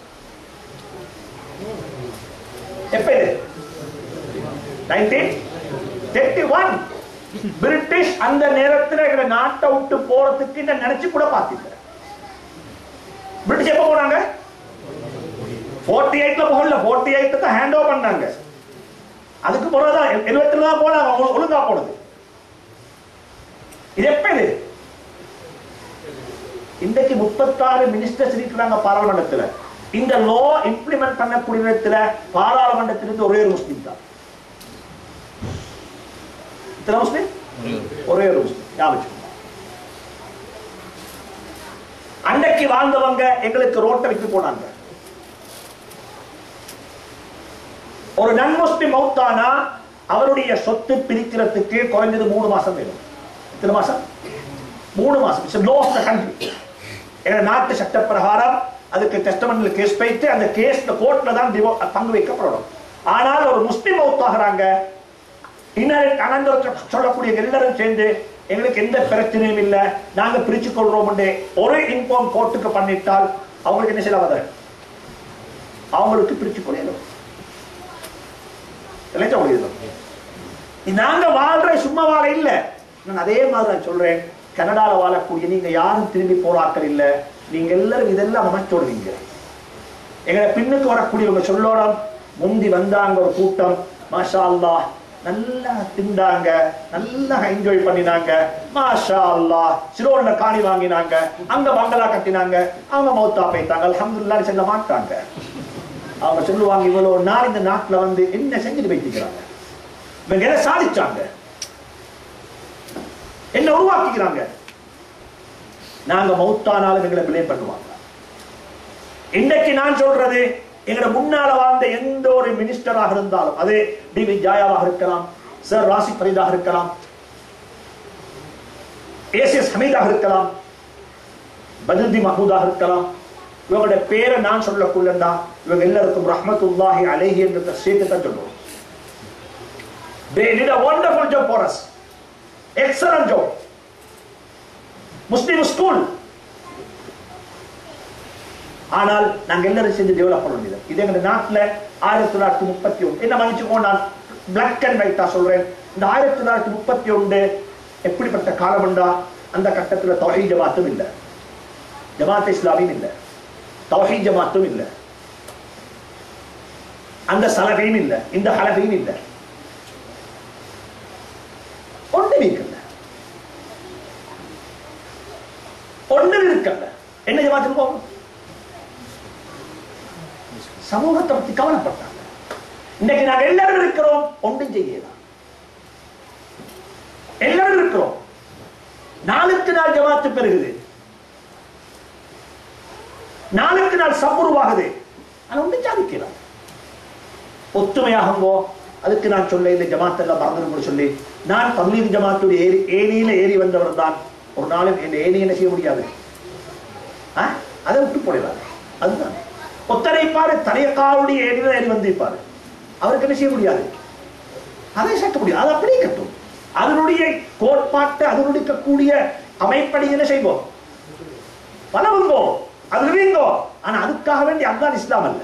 B: எப்ப இது நைன்டீன் தேர்ட்டி ஒன் பிரிட்டிஷ் அந்த நேரத்தில் எங்க நாட்டை விட்டு போறதுக்கு நான் நினைச்சு கூட பார்த்திருக்கிறேன் பிரிட்டிஷ் எப்ப போனாங்க ஃபோர்ட்டி எயிட்ல போகல ஃபோர்ட்டி எயிட் தான் ஹேண்ட் ஓவர் பண்ணாங்க அதுக்கு பிறகுதான் எழுபத்தி தான் போனாங்க ஒழு- ஒழுங்கா போனது இது எப்ப இது இன்றைக்கு முப்பத்தாறு மினிஸ்டர்ஸ் இருக்கிறாங்க பாராளுமன்றத்துல இந்த லோ இம்ப்ளிமெண்ட் பண்ணக்கூடிய நேரத்துல பாராளுமன்றத்திலிருந்து ஒரே ஒரு முஸ்லீம் தான் இத்தனை முஸ்லீம் ஒரே ஒரு முஸ்லீம் ஞாபகம் வச்சுக்கோங்க. அன்னைக்கு வாழ்ந்தவங்க எங்களுக்கு ரோட்டை விட்டு போனாங்க ஒரு நன் முஸ்லிம் மௌத்தானா அவருடைய சொத்து பிரிக்கிறதுக்கு குறைஞ்சது மூணு மாசம் வேணும் எத்தனை மாசம் மூணு மாசம் it's law of the country எங்க நாட்டு சட்ட பிரகாரம் அதுக்கு டெஸ்டமெண்ட்ல கேஸ் போயிட்டு அந்த கேஸ்ல கோர்ட்ல தான் டிவோ பங்கு வைக்கப்படணும் ஆனால் ஒரு முஸ்லிம் மௌத்தாகிறாங்க இன்னும் அனந்தரத்தை சொல்லக்கூடிய எல்லாரும் சேர்ந்து எங்களுக்கு எந்த பிரச்சனையும் இல்லை நாங்க பிரிச்சு கொள்றோம் ஒரு இன்ஃபார்ம் கோர்ட்டுக்கு பண்ணிட்டால் அவங்களுக்கு என்ன செய்யலாம் அதை அவங்களுக்கு பிரிச்சு கொள்ளணும் இல்லையா உங்களுக்கு இது நாங்க வாழ்ற சும்மா வாழ இல்ல நான் அதே மாதிரி நான் சொல்றேன் கனடால வாழக்கூடிய நீங்க யாரும் திரும்பி போராக்கள் இல்ல நீங்க எல்லாரும் இதெல்லாம் அமைச்சோடுவீங்க எங்களை பின்னுக்கு வரக்கூடியவங்க சொல்லோடம் முந்தி வந்தாங்க ஒரு கூட்டம் மாஷா அல்லாஹ் நல்லா திண்டாங்க நல்லா என்ஜாய் பண்ணினாங்க மாஷா அல்லாஹ் சிரோன்ல காணி வாங்கினாங்க அங்க பங்களா கட்டினாங்க அவங்க மௌத்தா போயிட்டாங்க அல்ஹம்துலில்லாஹ் செல்ல மாட்டாங்க அவங்க சொல்லுவாங்க இவ்வளவு நாள் இந்த நாட்டுல வந்து என்ன செஞ்சுட்டு வைக்கிறாங்க இவங்க எதை சாதிச்சாங்க என்ன உருவாக்கிக்கிறாங்க நாங்க மௌத்தானாலும் எங்களை பிளேம் பண்ணுவாங்க இன்னைக்கு நான் சொல்றது எங்களோட முன்னால வாழ்ந்த எந்த ஒரு மினிஸ்டராக இருந்தாலும் அது டி வி ஜாயாவாக இருக்கலாம் சார் ராசி பரீதாக இருக்கலாம் ஏசிஎஸ் ஹமீதாக இருக்கலாம் பதுல்தி மஹமூதாக இருக்கலாம் இவங்களுடைய பேரை நான் சொல்லக்குள்ளா இவங்க எல்லாருக்கும் ரஹ்மத்துல்லாஹி அலைஹி என்ற சேர்த்து தான் சொல்லுவோம் They did a wonderful job for us. Excellent job. Muslim school ஆனால் நாங்க எல்லாரும் சேர்ந்து டெவலப் பண்ண வேண்டியது இது எங்க நாட்டுல ஆயிரத்தி தொள்ளாயிரத்தி முப்பத்தி ஒன்று என்ன மன்னிச்சுக்கோ நான் பிளாக் அண்ட் ஒயிட்டா சொல்றேன் இந்த ஆயிரத்தி தொள்ளாயிரத்தி முப்பத்தி ஒன்று எப்படிப்பட்ட காலம்டா அந்த கட்டத்துல தொகை ஜமாத்தும் இல்லை ஜமாத் இஸ்லாமியும் இல்லை தௌஹீத் ஜமாத்தும் இல்லை அந்த சலவையும் இல்லை இந்த ஹலவையும் இல்லை ஒன்றும் இருக்கல ஒன்றும் இருக்கல என்ன ஜமாத்துக்கு போகும் சமூகத்தை பத்தி கவலைப்பட்டாங்க இன்னைக்கு நாங்க எல்லாரும் இருக்கிறோம் ஒன்றும் செய்யலாம் எல்லாரும் இருக்கிறோம் நாளுக்கு நாள் ஜமாத்து பெருகுது நாளுக்கு நாள் சம்புருவாகுது ஆனா ஒன்றும் சாதிக்கலாம் ஒத்துமையாகுங்கோ அதுக்கு நான் சொல்ல இந்த ஜமாத் எல்லாம் மறந்துடும் சொல்லி நான் தம்லீக் ஜமாத்துடைய ஏறி ஏனியில ஏறி வந்தவர் தான் ஒரு நாளும் இந்த ஏணி என்ன செய்ய முடியாது ஆ? அதை விட்டு போடலாம் அதுதான் ஒத்தரைப்பாரு தனியக்காவுடைய ஏணியில ஏறி வந்திருப்பாரு அவருக்கு என்ன செய்ய முடியாது அதை சேர்க்க முடியாது அது அப்படியே கட்டும் அதனுடைய கோட்பாட்டை அதனுடைய இருக்கக்கூடிய அமைப்படி என்ன செய்வோம் பலவுங்கோ அது இருவீங்கோ ஆனா அதுக்காக வேண்டி அதுதான் இஸ்லாம் அல்ல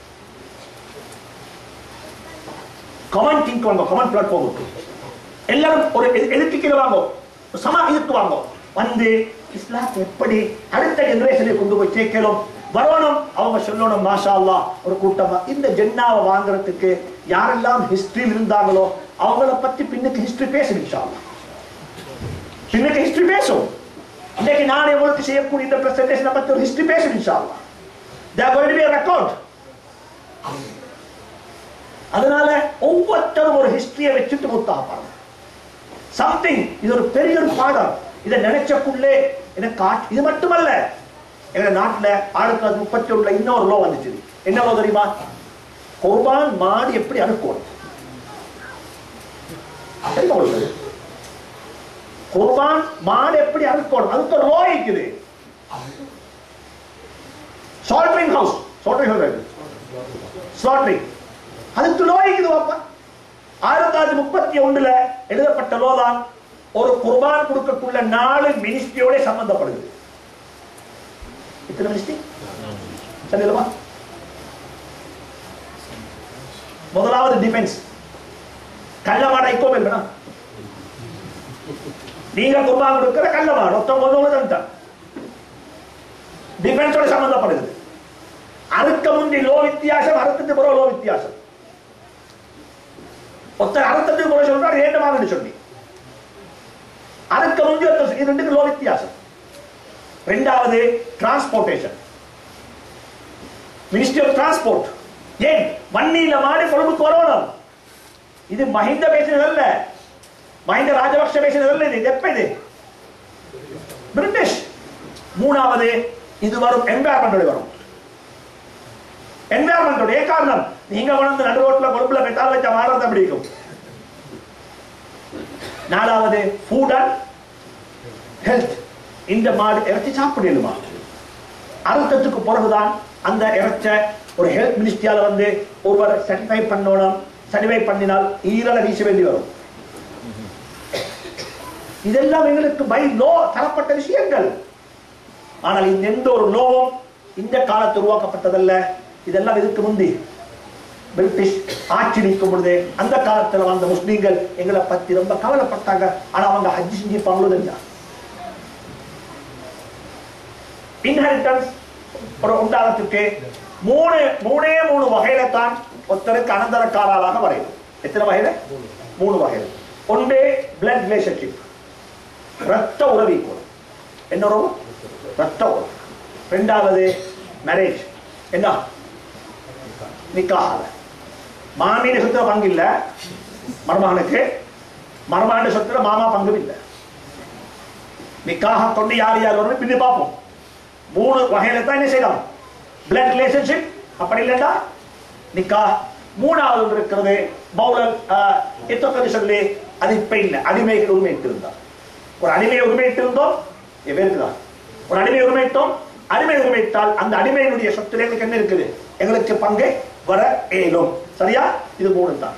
B: கமெண்ட் திங்க் வாங்க கமெண்ட் பிளாட்ஃபார்முக்கு எல்லாரும் ஒரு எதிர்க்கு வாங்க சம இதுக்கு வாங்க வந்து இஸ்லாம் எப்படி அடுத்த ஜெனரேஷனை கொண்டு போய் சேர்க்கணும் வரணும் அவங்க சொல்லணும் மாஷா அல்லாஹ் ஒரு கூட்டமா இந்த ஜென்னாவை வாங்குறதுக்கு யாரெல்லாம் ஹிஸ்டரியில் இருந்தாங்களோ அவங்கள பத்தி பின்னுக்கு ஹிஸ்டரி பேசும் இன்ஷா அல்லாஹ் பின்னுக்கு ஹிஸ்டரி பேசும் இன்னைக்கு நான் உங்களுக்கு செய்யக்கூடிய இந்த பிரசன்டேஷனை பத்தி ஒரு ஹிஸ்டரி பேசும் இன்ஷா அல்லாஹ் they're going to be record அதனால ஒவ்வொருத்தரும் ஒரு ஹிஸ்டரியை வச்சுட்டு முத்தாப்பாங்க சம்திங் இது ஒரு பெரிய ஒரு பாடம் இதை நினைச்சக்குள்ளே எனக்கு காட் இது மட்டுமல்ல எங்க நாட்டுல ஆயிரத்தி தொள்ளாயிரத்தி முப்பத்தி ஒண்ணுல இன்னொரு லோ வந்துச்சு என்ன லோ தெரியுமா குர்பான் மாடு எப்படி அறுக்கணும் தெரியுமா உங்களுக்கு குர்பான் மாடு எப்படி அறுக்கணும் அதுக்கு ஒரு லோ இருக்குது slaughtering house slaughtering house slaughtering அதுக்கு லோ இருக்குது பாப்பா ஆயிரத்தி தொள்ளாயிரத்தி முப்பத்தி ஒண்ணுல எழுதப்பட்ட லோ தான் ஒரு குர்பான் கொடுக்கக்குள்ள நாலு மினிஸ்ட்ரியோட சம்பந்தப்படுது இத்தனை மினிஸ்ட்ரி சரிங்களா முதலாவது டிஃபென்ஸ் கள்ளமாட இப்போ வேணும் நீங்க குர்பான் கொடுக்கிற கள்ளமாடு ஒருத்தவங்க ஒன்று தந்துட்டான் டிஃபென்ஸோட சம்பந்தப்படுது அறுக்க முந்தி லோ வித்தியாசம் அறுத்துட்டு பிறகு லோ வித்தியாசம் ஒருத்தர் அறுத்தத்துக்கு கூட சொல்றாரு ஏண்டமாகன்னு சொல்லி அறுக்க முந்தி ஒருத்தர் இது ரெண்டுக்கு லோ வித்தியாசம் ரெண்டாவது டிரான்ஸ்போர்டேஷன் மினிஸ்ட்ரி ஆஃப் டிரான்ஸ்போர்ட் ஏன் வன்னியில மாறி கொழும்புக்கு வரணும் இது மஹிந்த பேசினது அல்ல மஹிந்த ராஜபக்ஷ பேசினது அல்ல இது எப்ப இது பிரிட்டிஷ் மூணாவது இது வரும் என்வாயர்மெண்ட் வரும் என்வாயர்மெண்டோட காரணம் நீங்க வளர்ந்து நடு ரோட்ல கொழும்புல பெட்டால் வச்ச மாறத பிடிக்கும் நாலாவது ஃபுட் அண்ட் ஹெல்த் இந்த மாடு இறைச்சி சாப்பிடணுமா அறுத்தத்துக்கு பிறகுதான் அந்த இறைச்ச ஒரு ஹெல்த் மினிஸ்ட்ரியால வந்து ஒருவர் சர்டிஃபை பண்ணணும் சர்டிஃபை பண்ணினால் ஈரல வீச வேண்டி வரும் இதெல்லாம் எங்களுக்கு பை லோ தரப்பட்ட விஷயங்கள் ஆனால் இந்த எந்த ஒரு லோவும் இந்த காலத்தில் உருவாக்கப்பட்டதல்ல இதெல்லாம் இதுக்கு முந்தி பிரிட்டிஷ் ஆட்சி நிற்கும் பொழுது அந்த காலத்துல வந்த முஸ்லீம்கள் எங்களை பத்தி ரொம்ப கவலைப்பட்டாங்க ஆனா அவங்க ஹஜ் செஞ்சிருப்பாங்களோ தெரியா இன்ஹெரிட்டன்ஸ் ஒரு உண்டானத்துக்கு மூணு மூணே மூணு வகையில தான் ஒருத்தருக்கு அனந்தரக்காரராக வரையும் எத்தனை வகையில மூணு வகையில ஒன்று பிளட் ரிலேஷன்ஷிப் ரத்த உறவி கூட என்ன உறவு ரத்த உறவு ரெண்டாவது மேரேஜ் என்ன நிக்காக மாமியின் சொத்துல பங்கு இல்ல மருமகனுக்கு மருமகன் சொத்துல மாமா பங்கு இல்லை நிக்காக கொண்டு யார் யார் வரும் பின்னி பார்ப்போம் மூணு வகையில தான் என்ன செய்யலாம் பிளட் ரிலேஷன்ஷிப் அப்படி இல்லைண்டா நிக்கா மூணாவது ஒன்று இருக்கிறது பவுலர் எத்தொக்கது சொல்லி அது இப்ப இல்லை அடிமைகள் உரிமையிட்டு இருந்தார் ஒரு அடிமையை உரிமையிட்டு இருந்தோம் பேருக்குதான் ஒரு அடிமையை உரிமையிட்டோம் அடிமை உரிமைத்தால் அந்த அடிமையினுடைய சொத்துல எங்களுக்கு என்ன இருக்குது எங்களுக்கு பங்கு வர இயலும் சரியா இது மூணு தான்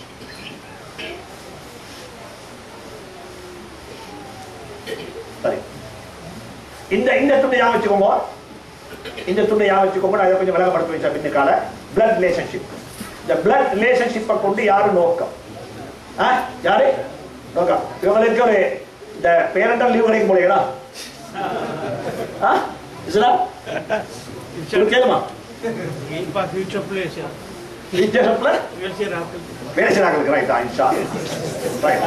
B: சரி இந்த இந்த துண்டை ஞாபகம் வச்சுக்கோங்க இந்த துண்டை ஞாபகம் வச்சுக்கோங்க நான் இதை கொஞ்சம் விளக்கப்படுத்தி வச்சேன் பின்னுக்கால பிளட் ரிலேஷன்ஷிப் இந்த பிளட் ரிலேஷன்ஷிப்பை கொண்டு யாரு நோக்கம் ஆ? யாரு நோக்கம் இவங்களுக்கு ஒரு இந்த பேரண்டல் லீவ் கிடைக்கும் போலீங்களா இஸ்லாம் உங்களுக்கு கேளுமா
D: For future players, yeah.
B: டீச்சர்ஸ்ல
D: We'll see after.
B: வேலை செய்யறாங்களுக்கு ரைட்டா இன்ஷா ரைட்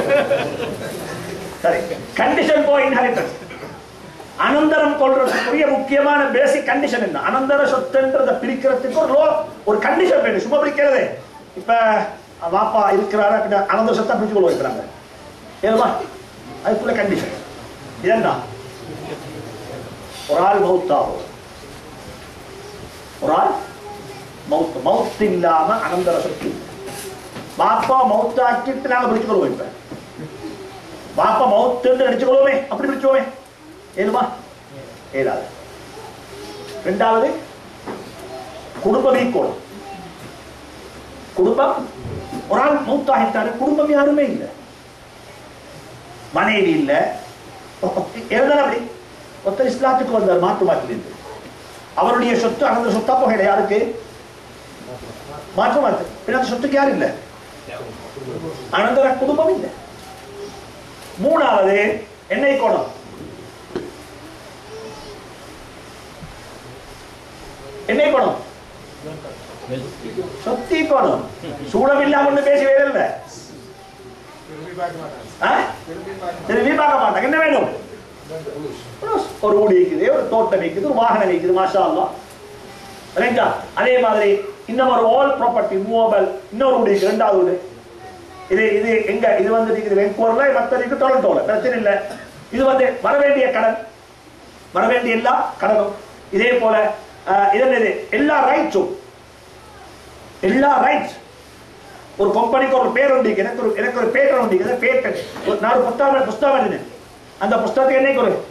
B: சரி கண்டிஷன் ஃபார் இன்ஹெரிட்டன்ஸ் அனந்தரம் கொள்றதுக்குரிய முக்கியமான பேசிக் கண்டிஷன் என்ன அனந்தர சொத்துன்றத பிரிக்கிறதுக்கு ஒரு லோ ஒரு கண்டிஷன் வேணும் சும்மா பிரிக்கிறது இப்ப வாப்பா இருக்கிறாரு அப்படின்னா அனந்தர சொத்தா பிரிச்சு கொள்ள வைக்கிறாங்க ஏதுமா அதுக்குள்ள கண்டிஷன் இதென்ன ஒரு ஆள் மவுத்தாகும் ஒரு ஆள் மவுத் மவுத் இல்லாம அனந்தர சொத்து பாப்பா மவுத் ஆக்கிட்டு நாங்க பிரிச்சு கொள்வோம் இப்ப பாப்பா மவுத்துன்னு நினைச்சு கொள்வோமே அப்படி பிரிச்சுவோமே ஏழுமா ஏழாவது ரெண்டாவது குடும்பம் ஈக்கோடும் குடும்பம் ஒரு ஆள் மவுத்தாகிட்டாரு குடும்பம் யாருமே இல்லை மனைவி இல்ல இருந்தாலும் அப்படி ஒருத்தர் இஸ்லாத்துக்கு வந்தார் மாட்டு மாட்டிலிருந்து அவருடைய சொத்து அனந்த சொத்தா போகல யாருக்கு மாற்று மாற்று பின்ன அந்த சொத்துக்கு யாரும் இல்லை அனந்தர குடும்பம் இல்லை மூணாவது என்னை கோணம் என்னை கோணம் சொத்தி கோணம் சூடம் இல்லாம ஒண்ணு பேசி வேற இல்ல
C: திரும்பி பார்க்க மாட்டாங்க
B: ஆ?
C: திரும்பி பார்க்க
B: திரும்பி பார்க்க மாட்டாங்க என்ன வேணும் ஒரு ஊடி இருக்குது ஒரு தோட்டம் இருக்குது ஒரு வாகனம் இருக்குது மாஷா அல்லாஹ் ரைட்டா அதே மாதிரி இன்னும் ஒரு ஆல் ப்ராப்பர்ட்டி மூவபிள் இன்னொரு ஊடி இருக்கு ரெண்டாவது வீடு இது இது எங்க இது வந்து இருக்குது வெங்கூர்ல மற்ற இருக்கு டொரண்டோல பிரச்சனை இல்லை இது வந்து வர வேண்டிய கடன் வர வேண்டிய எல்லா கடனும் இதே போல அஹ், இது என்னது எல்லா ரைட்ஸும் எல்லா ரைட்ஸ் ஒரு கம்பெனிக்கு ஒரு பேர் உண்டு எனக்கு ஒரு எனக்கு ஒரு பேட்டர் உண்டு இது பேட்டர் நான் ஒரு புத்தகம் புஸ்தகம் எழுதினேன் அந்த புஸ்தகத்துக்கு என்னைக்கு ஒரு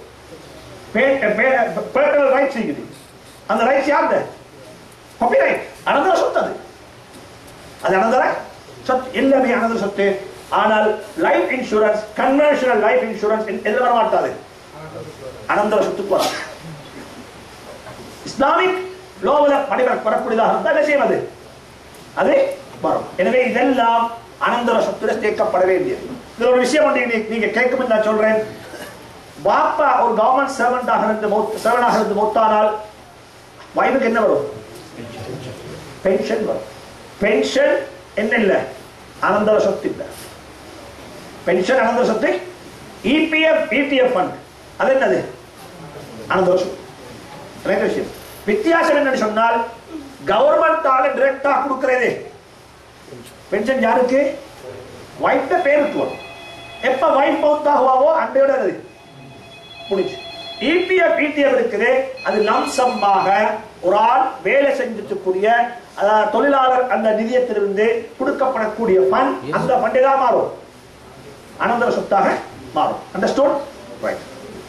B: பேட்டர் ரைட்ஸ் இருக்குது அந்த ரைட்ஸ் யாருது காப்பி ரைட் அனந்தர சொத்து அது அது அனந்தர சொத்து எல்லாமே அனந்தர சொத்து ஆனால் life insurance conventional life insurance எதுல வர மாட்டாது அனந்தர சொத்துக்கு வராது இஸ்லாமிக் லோவில் படிவர் வரக்கூடியதாக இருந்தால் என்ன செய்வது அது வரும் எனவே இதெல்லாம் அனந்தர சொத்துல சேர்க்கப்பட வேண்டியது இதுல ஒரு விஷயம் ஒன்று நீ- நீங்க கேட்கும் நான் சொல்றேன் பாப்பா ஒரு கவர்மெண்ட் சர்வெண்டாக இருந்து சர்வனாக இருந்து மொத்தானால் வைஃபுக்கு என்ன வரும் பென்ஷன் வரும் பென்ஷன் என்ன இல்ல அனந்தர சொத்து இல்ல பென்ஷன் அனந்தர சொத்து இபிஎஃப் இடிஎஃப் ஃபண்ட் அது என்னது அனந்தர சொத்து ரெண்டு விஷயம் வித்தியாசம் என்னன்னு சொன்னால் கவர்மெண்டால டிரெக்டா கொடுக்கிறது பென்ஷன் யாருக்கு வைஃப்ட பேருக்கு வரும் எப்ப வைஃப் மவுத் ஆகுவாவோ அண்டையோட அது முடிச்சு இபிஎஃப் இடிஎஃப் இருக்குது அது லம்சமாக ஒரு ஆள் வேலை செஞ்சுக்கூடிய அதாவது தொழிலாளர் அந்த நிதியத்திலிருந்து கொடுக்கப்படக்கூடிய ஃபண்ட் அந்த ஃபண்டே தான் மாறும் அனந்தர சொத்தாக மாறும் அண்டர்ஸ்டூட் ரைட்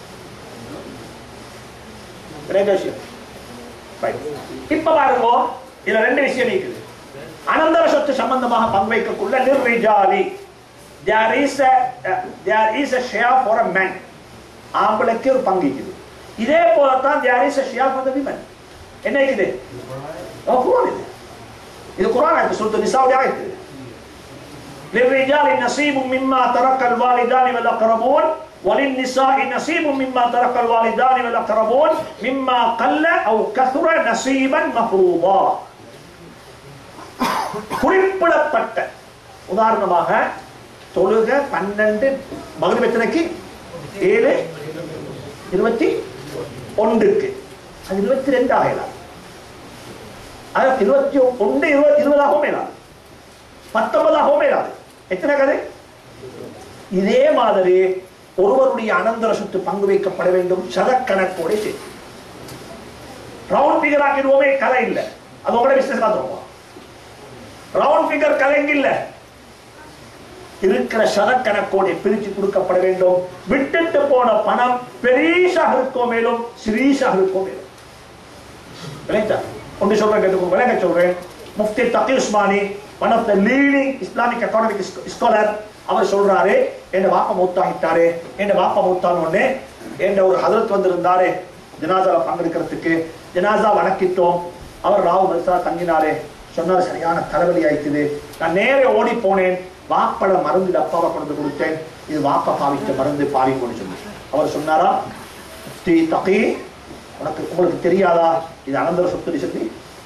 B: ரெண்டு விஷயம் ரைட் இப்ப பாருங்க இதுல ரெண்டு விஷயம் இருக்குது அனந்தர சொத்து சம்பந்தமாக பங்கு நிர்விஜாலி there is a uh, there is a share for a man ஆம்பளைக்கு ஒரு பங்கு இருக்குது இதே போலத்தான் there is a share for the women என்ன இருக்குது ஓ, குர்ஆன் இது இது குர்ஆன் ஆயத்து சூரத்து நிசாவுடைய ஆயத்து للرجال نصيب مما ترك الوالدان والأقربون وللنساء نصيب مما ترك الوالدان والأقربون مما قل أو كثر نصيبا مفروضا குறிப்பிடப்பட்ட உதாரணமாக தொழுக பன்னெண்டு மகன் எத்தனைக்கு ஏழு இருபத்தி ஒன்றுக்கு அது இருபத்தி ரெண்டு ஆகலாம் அது இருபத்தி ஒன்று இருபத்தி இருபதாகவும் மேலாது பத்தொன்பதாகவும் மேலாது எத்தனை கதை இதே மாதிரி ஒருவருடைய அனந்தர சொத்து பங்கு வைக்கப்பட வேண்டும் சதக்கணக்கோட சேர்த்து ரவுண்ட் ஃபிகர் ஆக்கிடுவோமே கதை இல்லை அது உங்களோட பிசினஸ் பார்த்துருவோம் ரவுண்ட் ஃபிகர் கதைங்க இல்ல இருக்கிற சதக்கணக்கோடு பிரிச்சு கொடுக்கப்பட வேண்டும் விட்டுட்டு போன பணம் பெரியசாக இருக்கோ மேலும் சிறீசாக இருக்கோ மேலும் விளைச்சா ஒன்று சொல்றேன் கேட்டுக்கோ விளங்க சொல்றேன் Mufti Taqi Usmani one of the leading Islamic economic scholar அவர் சொல்றாரு என் வாப்பா மூத்தாகிட்டாரு என் வாப்பா மூத்தான உடனே என் ஒரு ஹதரத் வந்திருந்தாரு ஜனாசால பங்கெடுக்கிறதுக்கு ஜனாசா வணக்கிட்டோம் அவர் ராவு மல்சா தங்கினாரு சொன்னாரு சரியான தலைவலி ஆயிட்டுது நான் நேரே ஓடி போனேன் வாப்பட மருந்து டப்பாவை கொண்டு கொடுத்தேன் இது வாப்பா பாவித்த மருந்து பாவிக்கணும்னு சொன்னேன் அவர் சொன்னாரா முஃப்தி தகி உனக்கு உங்களுக்கு தெரியாதா இது அனந்தர சொத்து சொல்லி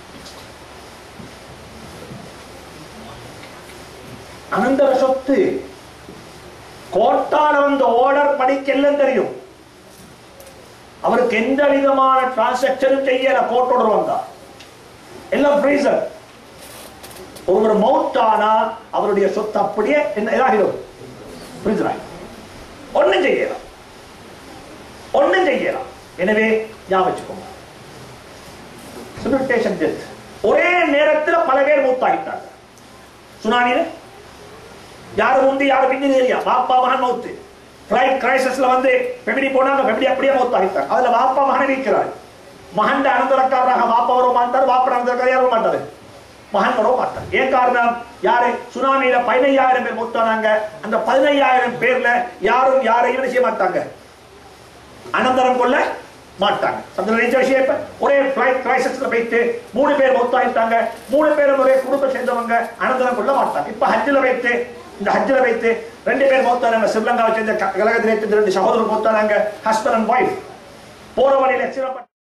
B: அனந்தர சொத்து கோட்டால வந்த ஆர்டர் படிக்கெல்லாம் தெரியும் அவருக்கு எந்த விதமான டிரான்சாக்சனும் செய்யல கோர்ட் ஆர்டர் வந்தா எல்லாம் ஃப்ரீசர் ஒருவர் மவுத்தானா அவருடைய சொத்து அப்படியே என்ன இதாகிடும் ஃப்ரீசர் ஆகிடும் ஒண்ணும் செய்யலாம் ஒண்ணும் செய்யலாம் எனவே ஞாபகம் வச்சுக்கோங்க சிமில்டேஷன் டெத் ஒரே நேரத்தில் பல பேர் மூத்தாகிட்டாங்க சுனாமியில யாரு முந்தி யாரு பிந்தி தெரியா பாப்பா மகன் மௌத்து ஃபிளைட் கிரைசிஸ்ல வந்து பெமிடி போனாங்க பெமிடி அப்படியே மௌத்தாகிட்டாங்க அதுல பாப்பா மகன் இருக்கிறார் மகன் அனந்தரக்காரராக பாப்பா வர மாட்டார் பாப்பா அனந்தரக்கார யாரும் மாட்டாரு மகன் வர மாட்டார் ஏன் காரணம் யாரு சுனாமியில பதினையாயிரம் பேர் மூத்தானாங்க அந்த பதினையாயிரம் பேர்ல யாரும் யாரையும் செய்ய மாட்டாங்க அனந்தரம் கொள்ள மாட்டாங்க சந்திர நினைச்ச விஷயம் இப்ப ஒரே பிளைட் கிரைசிஸ்ல போயிட்டு மூணு பேர் மொத்தாயிட்டாங்க மூணு பேரும் ஒரே குடும்பம் சேர்ந்தவங்க அனந்தரம் கொள்ள மாட்டாங்க இப்ப ஹஜ்ஜில் வைத்து இந்த ஹஜ்ஜில் வைத்து ரெண்டு பேர் மொத்தானாங்க ஸ்ரீலங்காவை சேர்ந்த க- கழகத்திலே சேர்ந்த ரெண்டு சகோதரர் மொத்தானாங்க ஹஸ்பண்ட் அண்ட் ஒய்ஃப் போற வழியில சிறப்ப